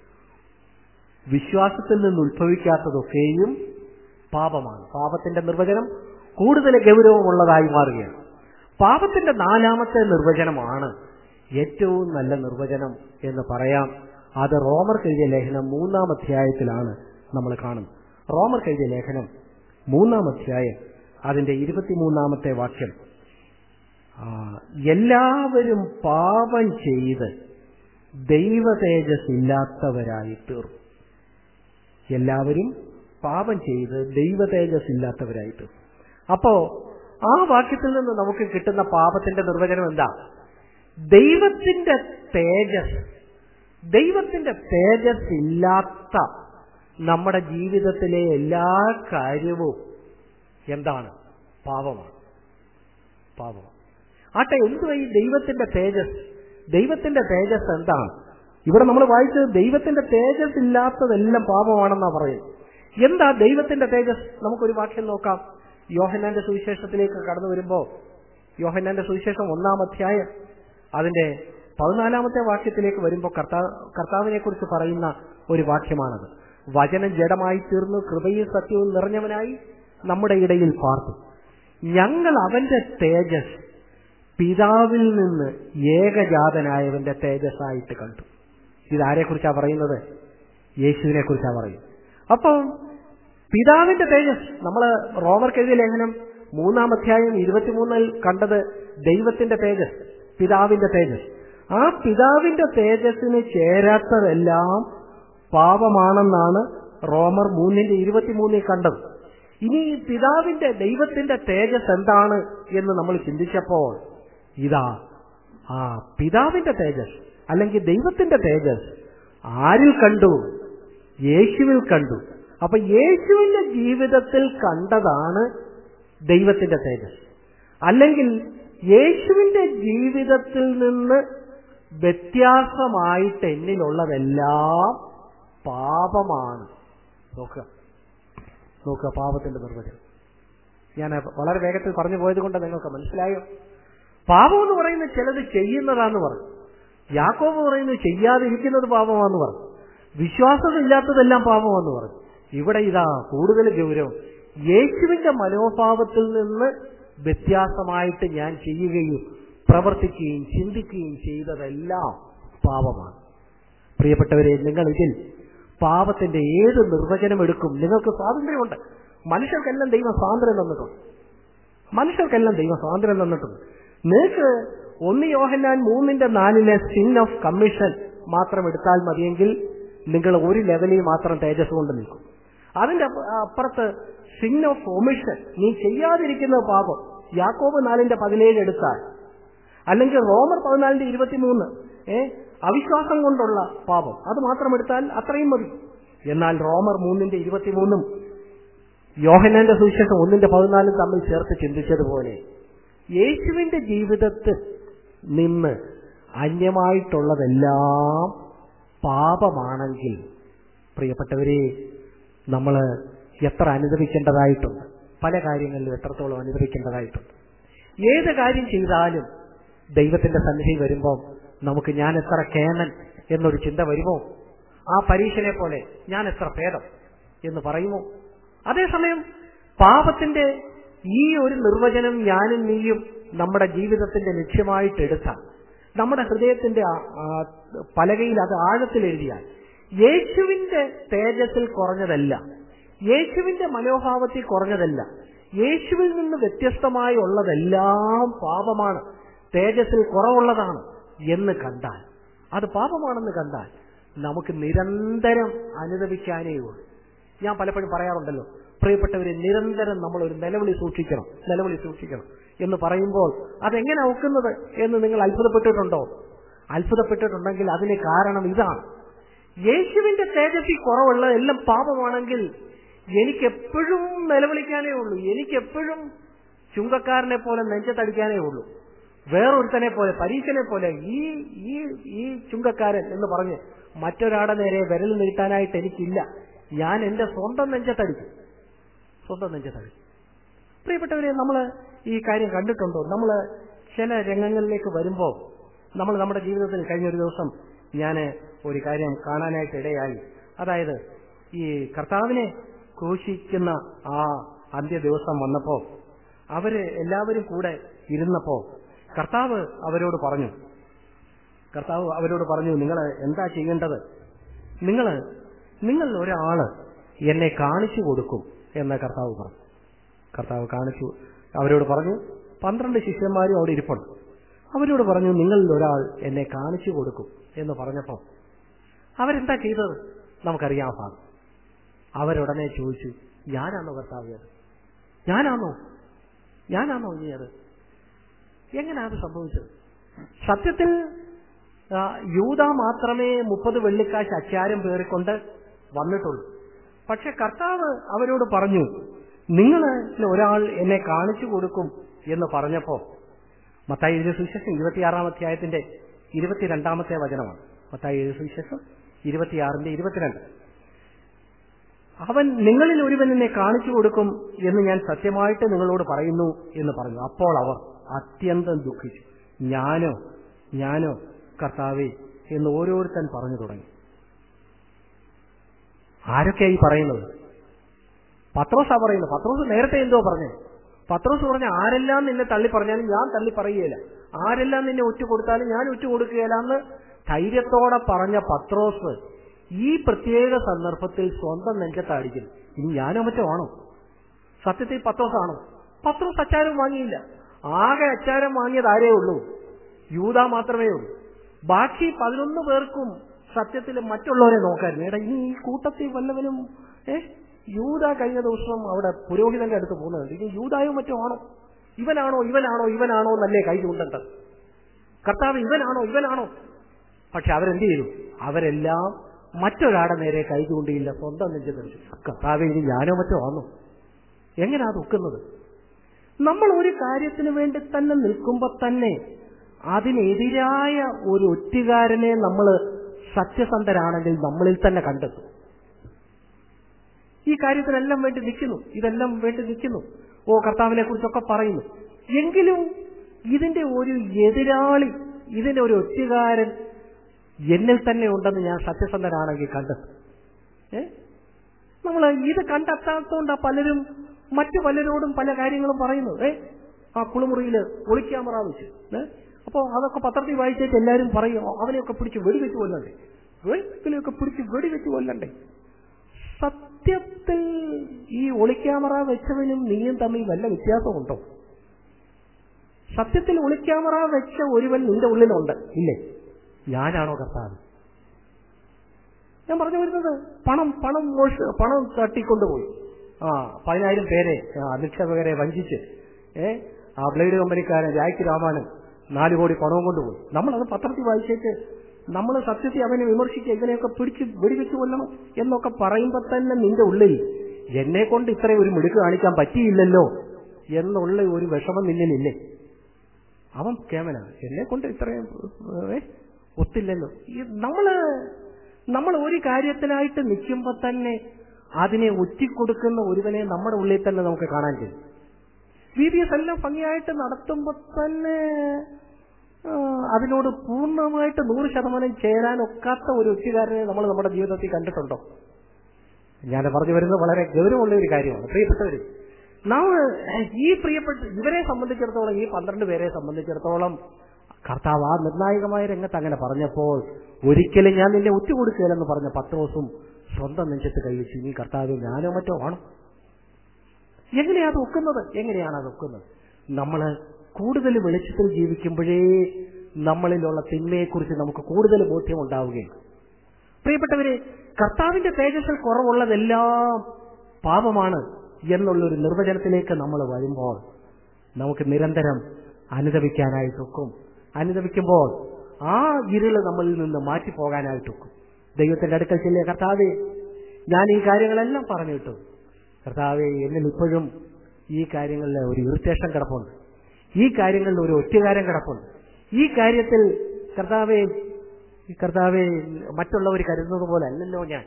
Speaker 1: വിശ്വാസത്തിൽ നിന്ന് ഉത്ഭവിക്കാത്തതൊക്കെയും പാപമാണ് പാപത്തിന്റെ നിർവചനം കൂടുതൽ ഗൗരവമുള്ളതായി മാറുകയാണ് പാപത്തിന്റെ നാലാമത്തെ നിർവചനമാണ് ഏറ്റവും നല്ല നിർവചനം എന്ന് പറയാം അത് റോമർ എഴുതിയ ലേഖനം മൂന്നാം അധ്യായത്തിലാണ് നമ്മൾ കാണുന്നത് റോമർ എഴുതിയ ലേഖനം മൂന്നാം അധ്യായം അതിന്റെ ഇരുപത്തിമൂന്നാമത്തെ വാക്യം ആ, എല്ലാവരും പാപം ചെയ്ത് ദൈവ തേജസ് ഇല്ലാത്തവരായി തീർന്നു എല്ലാവരും പാപം ചെയ്ത് ദൈവ തേജസ് ഇല്ലാത്തവരായി തീർന്നു അപ്പോ ആ വാക്യത്തിൽ നിന്ന് നമുക്ക് കിട്ടുന്ന പാപത്തിന്റെ നിർവചനം എന്താ ദൈവത്തിന്റെ തേജസ് ദൈവത്തിന്റെ തേജസ് ഇല്ലാത്ത നമ്മുടെ ജീവിതത്തിലെ എല്ലാ കാര്യവും എന്താണ് പാപമാണ് പാപമാണ് ആട്ടെ എന്തുവാ ഈ ദൈവത്തിന്റെ തേജസ് ദൈവത്തിന്റെ തേജസ് എന്താണ് ഇവിടെ നമ്മൾ വായിച്ചത് ദൈവത്തിന്റെ തേജസ് ഇല്ലാത്തതെല്ലാം പാപമാണെന്നാ പറയുന്നത് എന്താ ദൈവത്തിന്റെ തേജസ് നമുക്കൊരു വാക്യം നോക്കാം യോഹന്നാന്റെ സുവിശേഷത്തിലേക്ക് കടന്നു വരുമ്പോ യോഹന്നാന്റെ സുവിശേഷം ഒന്നാം അധ്യായം അതിന്റെ പതിനാലാമത്തെ വാക്യത്തിലേക്ക് വരുമ്പോൾ കർത്താ കർത്താവിനെ കുറിച്ച് പറയുന്ന ഒരു വാക്യമാണത് വചനം ജഡമായി തീർന്നു കൃപയും സത്യവും നിറഞ്ഞവനായി നമ്മുടെ ഇടയിൽ പാർത്തു ഞങ്ങൾ അവന്റെ തേജസ് പിതാവിൽ നിന്ന് ഏകജാതനായവന്റെ തേജസ്സായിട്ട് കണ്ടു ഇതാരെ കുറിച്ചാ പറയുന്നത് യേശുവിനെ കുറിച്ചാ പറയുന്നത് അപ്പം പിതാവിന്റെ തേജസ് നമ്മൾ റോമർക്ക് എഴുതിയ ലേഖനം മൂന്നാം അധ്യായം ഇരുപത്തിമൂന്നിൽ കണ്ടത് ദൈവത്തിന്റെ തേജസ് പിതാവിന്റെ തേജസ് ആ പിതാവിന്റെ തേജസ്സിന് ചേരാത്തതെല്ലാം പാപമാണെന്നാണ് റോമർ മൂന്നിന്റെ ഇരുപത്തിമൂന്നിൽ കണ്ടത് ഇനി ഈ പിതാവിന്റെ ദൈവത്തിന്റെ തേജസ് എന്താണ് എന്ന് നമ്മൾ ചിന്തിച്ചപ്പോൾ ഇതാ ആ പിതാവിന്റെ തേജസ് അല്ലെങ്കിൽ ദൈവത്തിന്റെ തേജസ് ആരിൽ കണ്ടു യേശുവിൽ കണ്ടു അപ്പൊ യേശുവിന്റെ ജീവിതത്തിൽ കണ്ടതാണ് ദൈവത്തിന്റെ തേജസ് അല്ലെങ്കിൽ യേശുവിന്റെ ജീവിതത്തിൽ നിന്ന് വ്യത്യാസമായിട്ട് എന്നിലുള്ളതെല്ലാം പാപമാണ് നോക്കുക നോക്കുക പാപത്തിന്റെ നിർവചനം ഞാൻ വളരെ വേഗത്തിൽ പറഞ്ഞു പോയത് കൊണ്ട് നിങ്ങൾക്ക് മനസ്സിലായോ പാപം എന്ന് പറയുന്നത് ചിലത് ചെയ്യുന്നതാന്ന് പറഞ്ഞു യാക്കോബ് പറയുന്നത് ചെയ്യാതിരിക്കുന്നത് പാപമാന്ന് പറഞ്ഞു വിശ്വാസമില്ലാത്തതെല്ലാം പാപമാന്ന് പറഞ്ഞു ഇവിടെ ഇതാ കൂടുതൽ ഗൗരവം യേശുവിന്റെ മനോഭാവത്തിൽ നിന്ന് വ്യത്യാസമായിട്ട് ഞാൻ ചെയ്യുകയും പ്രവർത്തിക്കുകയും ചിന്തിക്കുകയും ചെയ്തതെല്ലാം പാപമാണ് പ്രിയപ്പെട്ടവരെ നിങ്ങൾ ഇതിൽ പാപത്തിന്റെ ഏത് നിർവചനം എടുക്കും നിങ്ങൾക്ക് സ്വാതന്ത്ര്യമുണ്ട് മനുഷ്യർക്കെല്ലാം ദൈവം സ്വാതന്ത്ര്യം തന്നിട്ടുണ്ട് മനുഷ്യർക്കെല്ലാം ദൈവം സ്വാതന്ത്ര്യം തന്നിട്ടുണ്ട് നിങ്ങൾക്ക് ഒന്ന് യോഹന്നാൻ മൂന്നിന്റെ നാലിലെ സിൻ ഓഫ് കമ്മീഷൻ മാത്രം എടുത്താൽ മതിയെങ്കിൽ നിങ്ങൾ ഒരു ലെവലിൽ മാത്രം തേജസ് കൊണ്ട് നിൽക്കും അതിന്റെ അപ്പുറത്ത് സിൻ ഓഫ് ഒമിഷൻ നീ ചെയ്യാതിരിക്കുന്ന പാപം യാക്കോബ് നാലിന്റെ പതിനേഴ് എടുത്താൽ അല്ലെങ്കിൽ റോമർ പതിനാലിന്റെ ഇരുപത്തിമൂന്ന് ഏ അവിശ്വാസം കൊണ്ടുള്ള പാപം അത് മാത്രം എടുത്താൽ അത്രയും മതി എന്നാൽ റോമർ മൂന്നിന്റെ ഇരുപത്തിമൂന്നും യോഹനാന്റെ സുവിശേഷം ഒന്നിന്റെ പതിനാലും തമ്മിൽ ചേർത്ത് ചിന്തിച്ചതുപോലെ യേശുവിന്റെ ജീവിതത്തിൽ നിന്ന് അന്യമായിട്ടുള്ളതെല്ലാം പാപമാണെങ്കിൽ പ്രിയപ്പെട്ടവരെ നമ്മൾ എത്ര അനുദവിക്കേണ്ടതായിട്ടുണ്ട് പല കാര്യങ്ങളിലും എത്രത്തോളം അനുദവിക്കേണ്ടതായിട്ടുണ്ട് ഏത് കാര്യം ചെയ്താലും ദൈവത്തിന്റെ സന്നിധി വരുമ്പോൾ നമുക്ക് ഞാൻ എത്ര കേമൻ എന്നൊരു ചിന്ത വരുമോ ആ പരീക്ഷനെ പോലെ ഞാൻ എത്ര ഭേദം എന്ന് പറയുമോ അതേസമയം പാപത്തിന്റെ ഈ ഒരു നിർവചനം ഞാനും നീയും നമ്മുടെ ജീവിതത്തിന്റെ ലക്ഷ്യമായിട്ട് എടുത്താൽ നമ്മുടെ ഹൃദയത്തിന്റെ പലകയിൽ അത് ആഴത്തിൽ എഴുതിയാൽ യേശുവിന്റെ തേജസ്സിൽ കുറഞ്ഞതല്ല യേശുവിന്റെ മനോഭാവത്തിൽ കുറഞ്ഞതല്ല യേശുവിൽ നിന്ന് വ്യത്യസ്തമായി ഉള്ളതെല്ലാം പാപമാണ് തേജസ്സിൽ കുറവുള്ളതാണ് എന്ന് കണ്ടാൽ അത് പാപമാണെന്ന് കണ്ടാൽ നമുക്ക് നിരന്തരം അനുദവിക്കാനേ ഉള്ളൂ ഞാൻ പലപ്പോഴും പറയാറുണ്ടല്ലോ പ്രിയപ്പെട്ടവരെ നിരന്തരം നമ്മൾ ഒരു നിലവിളി സൂക്ഷിക്കണം നിലവിളി സൂക്ഷിക്കണം എന്ന് പറയുമ്പോൾ അതെങ്ങനെ ഒക്കുന്നത് എന്ന് നിങ്ങൾ അത്ഭുതപ്പെട്ടിട്ടുണ്ടോ അത്ഭുതപ്പെട്ടിട്ടുണ്ടെങ്കിൽ അതിന് കാരണം ഇതാണ് യേശുവിന്റെ തേജസ്സിൽ കുറവുള്ള എല്ലാം പാപമാണെങ്കിൽ എനിക്കെപ്പോഴും നിലവിളിക്കാനേ ഉള്ളൂ എനിക്കെപ്പോഴും ചുങ്കക്കാരനെ പോലെ നെഞ്ചത്തടിക്കാനേ ഉള്ളൂ വേറൊരുത്തനെ പോലെ പരീക്ഷനെ പോലെ ഈ ഈ ഈ ചുങ്കക്കാരൻ എന്ന് പറഞ്ഞ് മറ്റൊരാടെ നേരെ വിരൽ നീട്ടാനായിട്ട് എനിക്കില്ല ഞാൻ എന്റെ സ്വന്തം നെഞ്ചത്തടിക്കും സ്വന്തം നെഞ്ചത്തടിക്കും പ്രിയപ്പെട്ടവരെ നമ്മൾ ഈ കാര്യം കണ്ടിട്ടുണ്ടോ നമ്മൾ ചില രംഗങ്ങളിലേക്ക് വരുമ്പോൾ നമ്മൾ നമ്മുടെ ജീവിതത്തിൽ കഴിഞ്ഞ ഒരു ദിവസം ഞാൻ ഒരു കാര്യം കാണാനായിട്ട് ഇടയായി അതായത് ഈ കർത്താവിനെ ക്രൂശിക്കുന്ന ആ അന്ത്യ ദിവസം വന്നപ്പോ അവര് എല്ലാവരും കൂടെ ഇരുന്നപ്പോ കർത്താവ് അവരോട് പറഞ്ഞു കർത്താവ് അവരോട് പറഞ്ഞു നിങ്ങൾ എന്താ ചെയ്യേണ്ടത് നിങ്ങൾ നിങ്ങൾ ഒരാള് എന്നെ കാണിച്ചു കൊടുക്കും എന്ന് കർത്താവ് പറഞ്ഞു കർത്താവ് കാണിച്ചു അവരോട് പറഞ്ഞു പന്ത്രണ്ട് ശിഷ്യന്മാരും അവിടെ ഇരിപ്പുണ്ട് അവരോട് പറഞ്ഞു നിങ്ങളിൽ ഒരാൾ എന്നെ കാണിച്ചു കൊടുക്കും എന്ന് പറഞ്ഞപ്പോ അവരെന്താ ചെയ്തത് നമുക്കറിയാം ഭാഗം അവരുടനെ ചോദിച്ചു ഞാനാണോ കർത്താവ് അത് ഞാനാണോ ഞാനാണോ ഇനി അത് എങ്ങനെയാ അത് സംഭവിച്ചത് സത്യത്തിൽ യൂത മാത്രമേ മുപ്പത് വെള്ളിക്കാശ് അച്ചാരം പേറിക്കൊണ്ട് വന്നിട്ടുള്ളൂ പക്ഷെ കർത്താവ് അവരോട് പറഞ്ഞു നിങ്ങൾ ഒരാൾ എന്നെ കാണിച്ചു കൊടുക്കും എന്ന് പറഞ്ഞപ്പോ മത്തായി എഴുതിയ സുവിശേഷം ഇരുപത്തിയാറാം അധ്യായത്തിന്റെ ഇരുപത്തിരണ്ടാമത്തെ വചനമാണ് മത്തായി എഴുതിയ സുവിശേഷം ഇരുപത്തിയാറിന്റെ ഇരുപത്തിരണ്ട് അവൻ നിങ്ങളിൽ ഒരുവൻ എന്നെ കാണിച്ചു കൊടുക്കും എന്ന് ഞാൻ സത്യമായിട്ട് നിങ്ങളോട് പറയുന്നു എന്ന് പറഞ്ഞു അപ്പോൾ അവർ അത്യന്തം ദുഃഖിച്ചു ഞാനോ ഞാനോ കർത്താവേ എന്ന് ഓരോരുത്തൻ പറഞ്ഞു തുടങ്ങി ആരൊക്കെയായി പറയുന്നത് പത്രോസാ പറയുന്നത് പത്രോസ് നേരത്തെ എന്തോ പറഞ്ഞേ പത്രോസ് പറഞ്ഞ ആരെല്ലാം നിന്നെ തള്ളി പറഞ്ഞാലും ഞാൻ തള്ളി പറയുകയില്ല ആരെല്ലാം നിന്നെ ഒറ്റ കൊടുത്താലും ഞാൻ ഒറ്റ കൊടുക്കുകയില്ല എന്ന് ധൈര്യത്തോടെ പറഞ്ഞ പത്രോസ് ഈ പ്രത്യേക സന്ദർഭത്തിൽ സ്വന്തം നെഞ്ചത്തടിക്കുന്നു ഇനി ഞാനോ മറ്റോ ആണോ സത്യത്തിൽ പത്രോസാണോ പത്രോസ് അച്ചാരം വാങ്ങിയില്ല ആകെ അച്ചാരം വാങ്ങിയത് ആരേ ഉള്ളൂ യൂത മാത്രമേ ഉള്ളൂ ബാക്കി പതിനൊന്ന് പേർക്കും സത്യത്തിൽ മറ്റുള്ളവരെ നോക്കായിരുന്നു എടാ ഇനി ഈ കൂട്ടത്തിൽ വല്ലവനും ഏ യൂത കഴിഞ്ഞ ദിവസം അവിടെ പുരോഹിതന്റെ അടുത്ത് പോകുന്നുണ്ട് ഇനി യൂതായോ മറ്റോ ആണോ ഇവനാണോ ഇവനാണോ ഇവനാണോ എന്നല്ലേ കൈ ചൂണ്ടേണ്ടത് കർത്താവ് ഇവനാണോ ഇവനാണോ പക്ഷെ അവരെന്ത് ചെയ്തു അവരെല്ലാം മറ്റൊരാടെ നേരെ കൈ ചൂണ്ടിയില്ല സ്വന്തം നെഞ്ചു തെറിച്ചു കർത്താവ് ഇനി ഞാനോ മറ്റോ ആണോ എങ്ങനെയാ അത് ഒക്കുന്നത് നമ്മൾ ഒരു കാര്യത്തിന് വേണ്ടി തന്നെ നിൽക്കുമ്പോൾ തന്നെ അതിനെതിരായ ഒരു ഒറ്റുകാരനെ നമ്മൾ സത്യസന്ധരാണെങ്കിൽ നമ്മളിൽ തന്നെ കണ്ടെത്തും ഈ കാര്യത്തിനെല്ലാം വേണ്ടി നിൽക്കുന്നു ഇതെല്ലാം വേണ്ടി നിൽക്കുന്നു ഓ കർത്താവിനെ കുറിച്ചൊക്കെ പറയുന്നു എങ്കിലും ഇതിന്റെ ഒരു എതിരാളി ഇതിന്റെ ഒരു ഒറ്റുകാരൻ എന്നിൽ തന്നെ ഉണ്ടെന്ന് ഞാൻ സത്യസന്ധനാണെങ്കിൽ കണ്ടെത്തും ഏ നമ്മൾ ഇത് കണ്ടെത്താത്തതുകൊണ്ട് പലരും മറ്റു പലരോടും പല കാര്യങ്ങളും പറയുന്നു ഏ ആ കുളിമുറിയില് ഒളിക്യാമറ വെച്ച് ഏ അപ്പോ അതൊക്കെ പത്രത്തിൽ വായിച്ചിട്ട് എല്ലാവരും പറയും അവനെയൊക്കെ പിടിച്ച് വെടിവെച്ച് കൊല്ലണ്ടേ വെളുപ്പിലെയൊക്കെ പിടിച്ച് വെടിവെച്ച് കൊല്ലണ്ടേ സത്യത്തിൽ ഈ ഒളിക്യാമറ വെച്ചവനും നീയും തമ്മിൽ വല്ല വ്യത്യാസമുണ്ടോ സത്യത്തിൽ ഒളിക്യാമറ വെച്ച ഒരുവൻ നിന്റെ ഉള്ളിലുണ്ട് ഇല്ലേ ഞാനാണോ കർത്താവ് ഞാൻ പറഞ്ഞു വരുന്നത് പണം പണം മോഷ പണം തട്ടിക്കൊണ്ടുപോയി ആ പതിനായിരം പേരെ ആ, നിക്ഷേപകരെ വഞ്ചിച്ച് ഏ ആ ബ്ലേഡ് കമ്പനിക്കാരൻ രായ്ക്ക് രാമാനും നാല് കോടി പണവും കൊണ്ടുപോയി നമ്മളത് പത്രത്തിൽ വായിച്ചേച്ച് നമ്മൾ സത്യത്തെ അവനെ വിമർശിച്ച് എങ്ങനെയൊക്കെ പിടിച്ച് വെടിവെച്ച് കൊല്ലണം എന്നൊക്കെ പറയുമ്പോൾ തന്നെ നിന്റെ ഉള്ളിൽ എന്നെ കൊണ്ട് ഇത്രയും ഒരു മിടുക്ക് കാണിക്കാൻ പറ്റിയില്ലല്ലോ എന്നുള്ള ഒരു വിഷമം നിന്നിലില്ലേ അവൻ കേമന എന്നെ കൊണ്ട് ഇത്രയും ഏ, ഒത്തില്ലല്ലോ ഈ നമ്മള് നമ്മൾ ഒരു കാര്യത്തിനായിട്ട് നിൽക്കുമ്പോൾ തന്നെ അതിനെ ഒറ്റിക്കൊടുക്കുന്ന ഒരുവനെ നമ്മുടെ ഉള്ളിൽ തന്നെ നമുക്ക് കാണാൻ കഴിയും ബി ബി എസ് എല്ലാം ഭംഗിയായിട്ട് നടത്തുമ്പോൾ തന്നെ ആ, അതിനോട് പൂർണ്ണമായിട്ട് നൂറ് ശതമാനം ചേരാൻ ഒക്കാത്ത ഒരു ഒറ്റുകാരനെ നമ്മൾ നമ്മുടെ ജീവിതത്തിൽ കണ്ടിട്ടുണ്ടോ ഞാൻ പറഞ്ഞു വരുന്നത് വളരെ ഗൗരവമുള്ള ഒരു കാര്യമാണ് പ്രിയപ്പെട്ടവര് നാം ഈ പ്രിയപ്പെട്ട ഇവരെ സംബന്ധിച്ചിടത്തോളം ഈ പന്ത്രണ്ട് പേരെ സംബന്ധിച്ചിടത്തോളം കർത്താവ് ആ നിർണായകമായ രംഗത്ത് അങ്ങനെ പറഞ്ഞപ്പോൾ ഒരിക്കലും ഞാൻ നിന്നെ ഒറ്റുകൊടുക്കുകയില്ലെന്ന് പറഞ്ഞ പത്രോസും സ്വന്തം നെഞ്ചത്ത് കൈവച്ചു നീ കർത്താവ് ഞാനോ മറ്റോ ആണോ എങ്ങനെയാ അത് ഒക്കുന്നത് എങ്ങനെയാണ് അത് ഒക്കുന്നത് നമ്മൾ കൂടുതൽ വെളിച്ചത്തിൽ ജീവിക്കുമ്പോഴേ നമ്മളിലുള്ള തിന്മയെക്കുറിച്ച് നമുക്ക് കൂടുതൽ ബോധ്യം ഉണ്ടാവുകയാണ് പ്രിയപ്പെട്ടവരെ കർത്താവിന്റെ തേജസ്സിൽ കുറവുള്ളതെല്ലാം പാപമാണ് എന്നുള്ളൊരു നിർവചനത്തിലേക്ക് നമ്മൾ വരുമ്പോൾ നമുക്ക് നിരന്തരം അനുദപിക്കാനായിട്ടൊക്കും അനുദപിക്കുമ്പോൾ ആ ഇരുള് നമ്മളിൽ നിന്ന് മാറ്റിപ്പോകാനായിട്ടൊക്കും ദൈവത്തിന്റെ അടുക്കൽ ചെല്ലിയ കർത്താവെ ഞാൻ ഈ കാര്യങ്ങളെല്ലാം പറഞ്ഞു കിട്ടും കർത്താവെ എന്നിൽ ഇപ്പോഴും ഈ കാര്യങ്ങളിൽ ഒരു ഇറിറ്റേഷൻ കിടപ്പുണ്ട് ഈ കാര്യങ്ങളിൽ ഒരു ഒറ്റുകാരം കിടപ്പുണ്ട് ഈ കാര്യത്തിൽ കർത്താവെ ഈ കർത്താവെ മറ്റുള്ളവർ കരുതുന്നത് പോലെ അല്ലല്ലോ ഞാൻ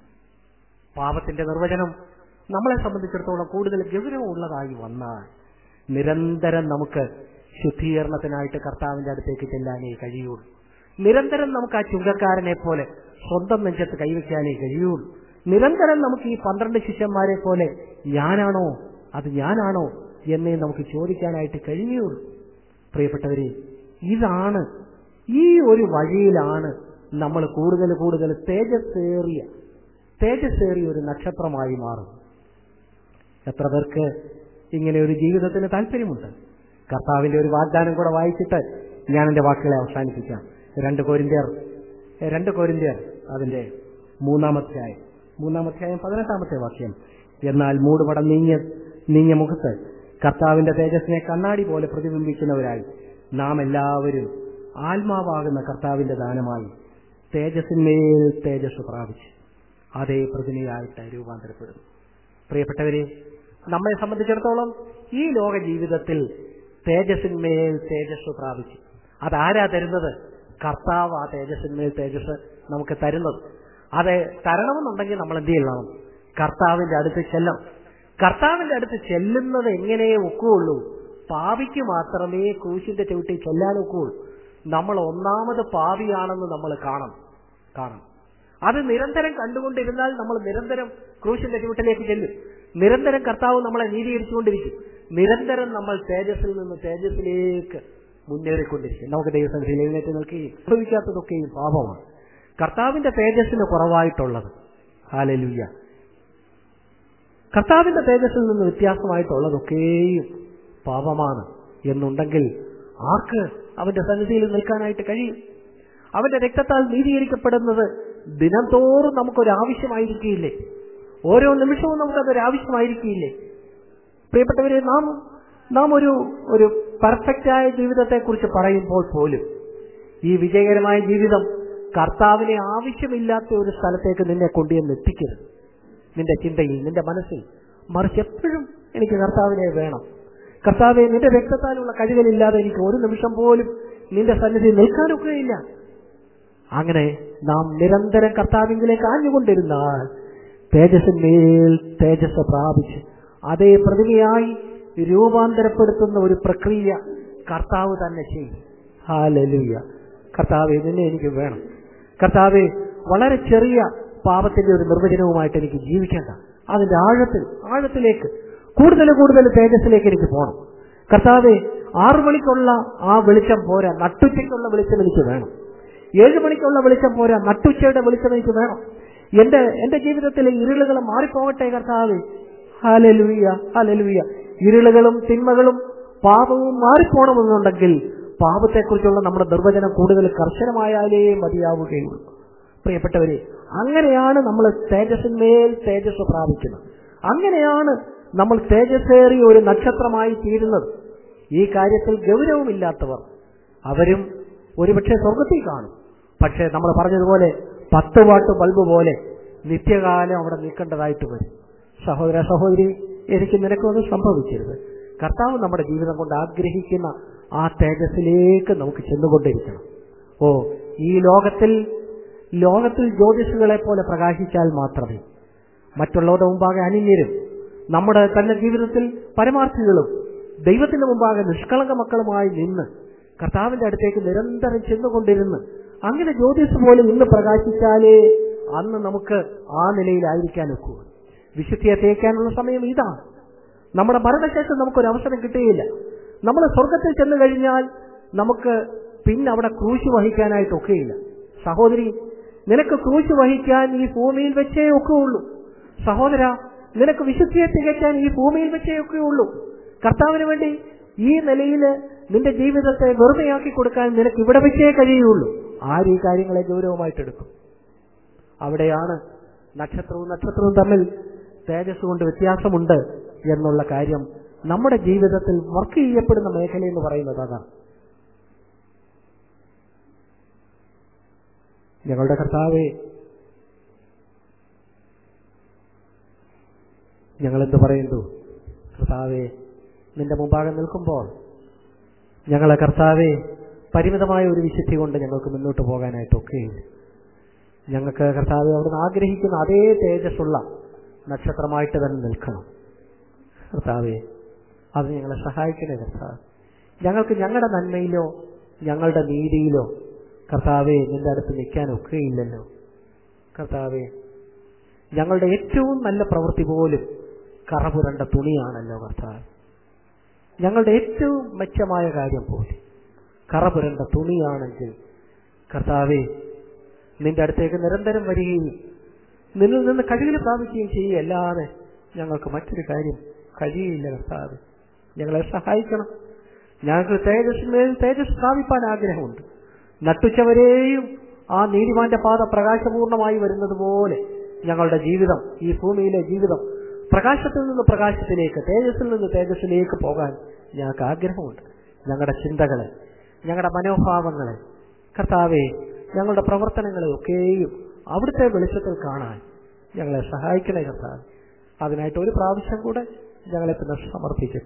Speaker 1: പാപത്തിന്റെ നിർവചനം നമ്മളെ സംബന്ധിച്ചിടത്തോളം കൂടുതൽ ഗൗരവമുള്ളതായി വന്നാൽ നിരന്തരം നമുക്ക് ശുദ്ധീകരണത്തിനായിട്ട് കർത്താവിന്റെ അടുത്തേക്ക് ചെല്ലാനേ കഴിയുള്ളൂ നിരന്തരം നമുക്ക് ആ ചുങ്കക്കാരനെ പോലെ സ്വന്തം നെഞ്ചത്ത് കൈവയ്ക്കാനേ കഴിയുള്ളൂ നിരന്തരം നമുക്ക് ഈ പന്ത്രണ്ട് ശിഷ്യന്മാരെ പോലെ ഞാനാണോ അത് ഞാനാണോ എന്നേ നമുക്ക് ചോദിക്കാനായിട്ട് കഴിയുള്ളൂ പ്രിയപ്പെട്ടവരെ ഇതാണ് ഈ ഒരു വഴിയിലാണ് നമ്മൾ കൂടുതൽ കൂടുതൽ തേജസ്സേറിയ തേജസ്സേറിയ ഒരു നക്ഷത്രമായി മാറും എത്ര പേർക്ക് ഇങ്ങനെ ഒരു ജീവിതത്തിന് താല്പര്യമുണ്ട് കർത്താവിന്റെ ഒരു വാഗ്ദാനം കൂടെ വായിച്ചിട്ട് ഞാൻ എന്റെ വാക്കുകളെ അവസാനിപ്പിക്കാം രണ്ട് കോരിന്ത്യർ രണ്ട് കോരിന്ത്യർ അതിന്റെ മൂന്നാമധ്യായം മൂന്നാമധ്യായം പതിനെട്ടാമത്തെ വാക്യം എന്നാൽ മൂടുപടം നീങ്ങിയ നീങ്ങിയ മുഖത്ത് കർത്താവിന്റെ തേജസ്സിനെ കണ്ണാടി പോലെ പ്രതിബിംബിക്കുന്നവരായി നാം എല്ലാവരും ആത്മാവാകുന്ന കർത്താവിന്റെ ദാനമായി തേജസ്സിന്മേൽ തേജസ് പ്രാപിച്ച് അതേ പ്രതിമയായിട്ട് രൂപാന്തരപ്പെടുന്നു പ്രിയപ്പെട്ടവരെ നമ്മെ സംബന്ധിച്ചിടത്തോളം ഈ ലോക ജീവിതത്തിൽ തേജസ്സിന്മേൽ തേജസ് പ്രാപിച്ചു അതാരാ തരുന്നത് കർത്താവ് ആ തേജസ്സിന്മേൽ തേജസ് നമുക്ക് തരുന്നത് അത് തരണമെന്നുണ്ടെങ്കിൽ നമ്മൾ എന്ത് ചെയ്യണം കർത്താവിന്റെ അടുത്ത് ചെല്ലണം കർത്താവിന്റെ അടുത്ത് ചെല്ലുന്നത് എങ്ങനെ ഒക്കുകയുള്ളൂ പാപിക്ക് മാത്രമേ ക്രൂശിന്റെ ചവിട്ടിൽ ചെല്ലാൻ ഒക്കുകയുള്ളൂ നമ്മൾ ഒന്നാമത് പാപിയാണെന്ന് നമ്മൾ കാണണം കാണണം അത് നിരന്തരം കണ്ടുകൊണ്ടിരുന്നാൽ നമ്മൾ നിരന്തരം ക്രൂശിന്റെ ചുവട്ടിലേക്ക് ചെല്ലും നിരന്തരം കർത്താവ് നമ്മളെ നീതീകരിച്ചുകൊണ്ടിരിക്കും നിരന്തരം നമ്മൾ തേജസ്സിൽ നിന്ന് തേജസ്സിലേക്ക് മുന്നേറിക്കൊണ്ടിരിക്കും നമുക്ക് ദൈവസംഘത്തിൽ എഴുന്നേറ്റ് നിൽക്കുകയും അനുഭവിക്കാത്തതൊക്കെയും പാപമാണ് കർത്താവിന്റെ തേജസ്സിന് കുറവായിട്ടുള്ളത് ഹാലലുയ്യ കർത്താവിന്റെ തേജസ്സിൽ നിന്ന് വ്യത്യാസമായിട്ടുള്ളതൊക്കെയും പാപമാണ് എന്നുണ്ടെങ്കിൽ ആർക്ക് അവന്റെ സന്നിധിയിൽ നിൽക്കാനായിട്ട് കഴിയും അവന്റെ രക്തത്താൽ നീതീകരിക്കപ്പെടുന്നത് ദിനം തോറും നമുക്കൊരു ആവശ്യമായിരിക്കില്ലേ ഓരോ നിമിഷവും നമുക്കതൊരു ആവശ്യമായിരിക്കില്ലേ പ്രിയപ്പെട്ടവരെ നാം നാം ഒരു ഒരു പെർഫെക്റ്റായ ജീവിതത്തെക്കുറിച്ച് പറയുമ്പോൾ പോലും ഈ വിജയകരമായ ജീവിതം കർത്താവിനെ ആവശ്യമില്ലാത്ത ഒരു സ്ഥലത്തേക്ക് നിന്നെ കൊണ്ടുവന്ന് എത്തിക്കരുത് നിന്റെ ചിന്തയിൽ നിന്റെ മനസ്സിൽ മറിച്ച് എപ്പോഴും എനിക്ക് കർത്താവിനെ വേണം കർത്താവെ നിന്റെ രക്തത്താലുള്ള കഴിവലില്ലാതെ എനിക്ക് ഒരു നിമിഷം പോലും നിന്റെ സന്നിധി നിൽക്കാനൊക്കുകയില്ല അങ്ങനെ നാം നിരന്തരം കർത്താവിങ്കിലേക്ക് ആഞ്ഞുകൊണ്ടിരുന്നാൽ തേജസ്സിന്മേൽ തേജസ് പ്രാപിച്ച് അതേ പ്രതിമയായി രൂപാന്തരപ്പെടുത്തുന്ന ഒരു പ്രക്രിയ കർത്താവ് തന്നെ ചെയ്യും ഹാലലുയ കർത്താവെ നിന്നെ എനിക്ക് വേണം കർത്താവെ വളരെ ചെറിയ പാപത്തിന്റെ ഒരു നിർവചനവുമായിട്ട് എനിക്ക് ജീവിക്കേണ്ട അതിന്റെ ആഴത്തിൽ ആഴത്തിലേക്ക് കൂടുതൽ കൂടുതൽ തേജസ്സിലേക്ക് എനിക്ക് പോകണം കർത്താവെ ആറു മണിക്കുള്ള ആ വെളിച്ചം പോരാ നട്ടുച്ചയ്ക്കുള്ള വെളിച്ചം എനിക്ക് വേണം ഏഴു മണിക്കുള്ള വെളിച്ചം പോരാ നട്ടുച്ചയുടെ വെളിച്ചം എനിക്ക് വേണം എന്റെ എന്റെ ജീവിതത്തിലെ ഇരുളുകൾ മാറിപ്പോകട്ടെ കർത്താവെ ഹാലലുയ ഹാലലുയ ഇരുളുകളും തിന്മകളും പാപവും മാറിപ്പോണമെന്നുണ്ടെങ്കിൽ പാപത്തെക്കുറിച്ചുള്ള നമ്മുടെ നിർവചനം കൂടുതൽ കർശനമായാലേ മതിയാവുകയുള്ളൂ പ്രിയപ്പെട്ടവരെ അങ്ങനെയാണ് നമ്മൾ തേജസ്സിന്മേൽ തേജസ് പ്രാപിക്കുന്നത് അങ്ങനെയാണ് നമ്മൾ തേജസ്സേറിയ ഒരു നക്ഷത്രമായി തീരുന്നത് ഈ കാര്യത്തിൽ ഗൗരവമില്ലാത്തവർ അവരും ഒരുപക്ഷെ സ്വർഗത്തിൽ കാണും പക്ഷേ നമ്മൾ പറഞ്ഞതുപോലെ പത്ത് വാട്ട് ബൾബ് പോലെ നിത്യകാലം അവിടെ നിൽക്കേണ്ടതായിട്ട് വരും സഹോദര സഹോദരി എനിക്ക് നിനക്കൊന്നും സംഭവിക്കരുത് കർത്താവ് നമ്മുടെ ജീവിതം കൊണ്ട് ആഗ്രഹിക്കുന്ന ആ തേജസ്സിലേക്ക് നമുക്ക് ചെന്നുകൊണ്ടിരിക്കണം ഓ ഈ ലോകത്തിൽ ലോകത്തിൽ ജ്യോതിഷുകളെ പോലെ പ്രകാശിച്ചാൽ മാത്രമേ മറ്റുള്ളവരുടെ മുമ്പാകെ അനിന്യരും നമ്മുടെ തന്നെ ജീവിതത്തിൽ പരമാർത്ഥികളും ദൈവത്തിന്റെ മുമ്പാകെ നിഷ്കളങ്ക മക്കളുമായി നിന്ന് കർത്താവിന്റെ അടുത്തേക്ക് നിരന്തരം ചെന്നുകൊണ്ടിരുന്ന് അങ്ങനെ ജ്യോതിസ് പോലെ ഇന്ന് പ്രകാശിച്ചാലേ അന്ന് നമുക്ക് ആ നിലയിലായിരിക്കാൻ ഒക്കൂ വിശുദ്ധിയെ തേക്കാനുള്ള സമയം ഇതാണ് നമ്മുടെ മരണശേഷം നമുക്കൊരു അവസരം കിട്ടുകയില്ല നമ്മൾ സ്വർഗത്തിൽ ചെന്നു കഴിഞ്ഞാൽ നമുക്ക് പിന്നെ അവിടെ ക്രൂശ് വഹിക്കാനായിട്ട് ഒക്കെയില്ല സഹോദരി നിനക്ക് ക്രൂശ് വഹിക്കാൻ ഈ ഭൂമിയിൽ വെച്ചേ ഒക്കെയുള്ളൂ സഹോദര നിനക്ക് വിശുദ്ധിയെ തികയ്ക്കാൻ ഈ ഭൂമിയിൽ വെച്ചേ ഒക്കെയുള്ളൂ കർത്താവിന് വേണ്ടി ഈ നിലയിൽ നിന്റെ ജീവിതത്തെ വെറുതെയാക്കി കൊടുക്കാൻ നിനക്ക് ഇവിടെ വെച്ചേ കഴിയുള്ളൂ ആര് ഈ കാര്യങ്ങളെ ഗൗരവമായിട്ടെടുക്കും അവിടെയാണ് നക്ഷത്രവും നക്ഷത്രവും തമ്മിൽ തേജസ് കൊണ്ട് വ്യത്യാസമുണ്ട് എന്നുള്ള കാര്യം നമ്മുടെ ജീവിതത്തിൽ വർക്ക് ചെയ്യപ്പെടുന്ന മേഖല എന്ന് പറയുന്നത് അതാണ് ഞങ്ങളുടെ കർത്താവെ ഞങ്ങളെന്ത് പറയുന്നു കർത്താവെ നിന്റെ മുമ്പാകെ നിൽക്കുമ്പോൾ ഞങ്ങളെ കർത്താവെ പരിമിതമായ ഒരു വിശുദ്ധി കൊണ്ട് ഞങ്ങൾക്ക് മുന്നോട്ട് പോകാനായിട്ടൊക്കെയില്ല ഞങ്ങൾക്ക് കർത്താവെ അവിടുന്ന് ആഗ്രഹിക്കുന്ന അതേ തേജസ്സുള്ള നക്ഷത്രമായിട്ട് തന്നെ നിൽക്കണം കർത്താവെ അത് ഞങ്ങളെ സഹായിക്കണേ കർത്താവ് ഞങ്ങൾക്ക് ഞങ്ങളുടെ നന്മയിലോ ഞങ്ങളുടെ നീതിയിലോ കർത്താവെ നിന്റെ അടുത്ത് നിൽക്കാൻ ഒക്കെയില്ലല്ലോ കർത്താവെ ഞങ്ങളുടെ ഏറ്റവും നല്ല പ്രവൃത്തി പോലും കറപുരണ്ട തുണിയാണല്ലോ കർത്താവ് ഞങ്ങളുടെ ഏറ്റവും മെച്ചമായ കാര്യം പോലും കറപുരണ്ട തുണിയാണെങ്കിൽ കർത്താവെ നിന്റെ അടുത്തേക്ക് നിരന്തരം വരികയും നിന്നിൽ നിന്ന് കഴിവിൽ പ്രാപിക്കുകയും ചെയ്യുകയല്ലാതെ ഞങ്ങൾക്ക് മറ്റൊരു കാര്യം കഴിയില്ല കർത്താവ് ഞങ്ങളെ സഹായിക്കണം ഞങ്ങൾക്ക് തേജസ്സിന്മേൽ തേജസ് പ്രാപിപ്പാൻ ആഗ്രഹമുണ്ട് നട്ടുച്ചവരെയും ആ നീതിമാന്റെ പാത പ്രകാശപൂർണമായി വരുന്നത് പോലെ ഞങ്ങളുടെ ജീവിതം ഈ ഭൂമിയിലെ ജീവിതം പ്രകാശത്തിൽ നിന്ന് പ്രകാശത്തിലേക്ക് തേജസ്സിൽ നിന്ന് തേജസ്സിലേക്ക് പോകാൻ ഞങ്ങൾക്ക് ആഗ്രഹമുണ്ട് ഞങ്ങളുടെ ചിന്തകളെ ഞങ്ങളുടെ മനോഭാവങ്ങളെ കർത്താവെ ഞങ്ങളുടെ പ്രവർത്തനങ്ങളെ ഒക്കെയും അവിടുത്തെ വെളിച്ചത്തിൽ കാണാൻ ഞങ്ങളെ സഹായിക്കണേ കർത്താവ് അതിനായിട്ട് ഒരു പ്രാവശ്യം കൂടെ ഞങ്ങളെ പിന്നെ സമർപ്പിക്കും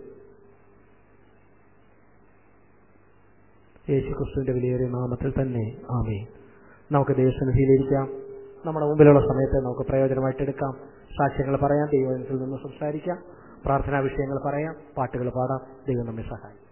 Speaker 1: യേശു ക്രിസ്തുവിന്റെ വിലയേറിയ നാമത്തിൽ തന്നെ ആമേ നമുക്ക് ദൈവസന്നിധിയിലിരിക്കാം നമ്മുടെ മുമ്പിലുള്ള സമയത്തെ നമുക്ക് പ്രയോജനമായിട്ട് എടുക്കാം സാക്ഷ്യങ്ങൾ പറയാം ദൈവത്തിൽ നിന്ന് സംസാരിക്കാം പ്രാർത്ഥനാ വിഷയങ്ങൾ പറയാം പാട്ടുകൾ പാടാം ദൈവം നമ്മെ സഹായിക്കും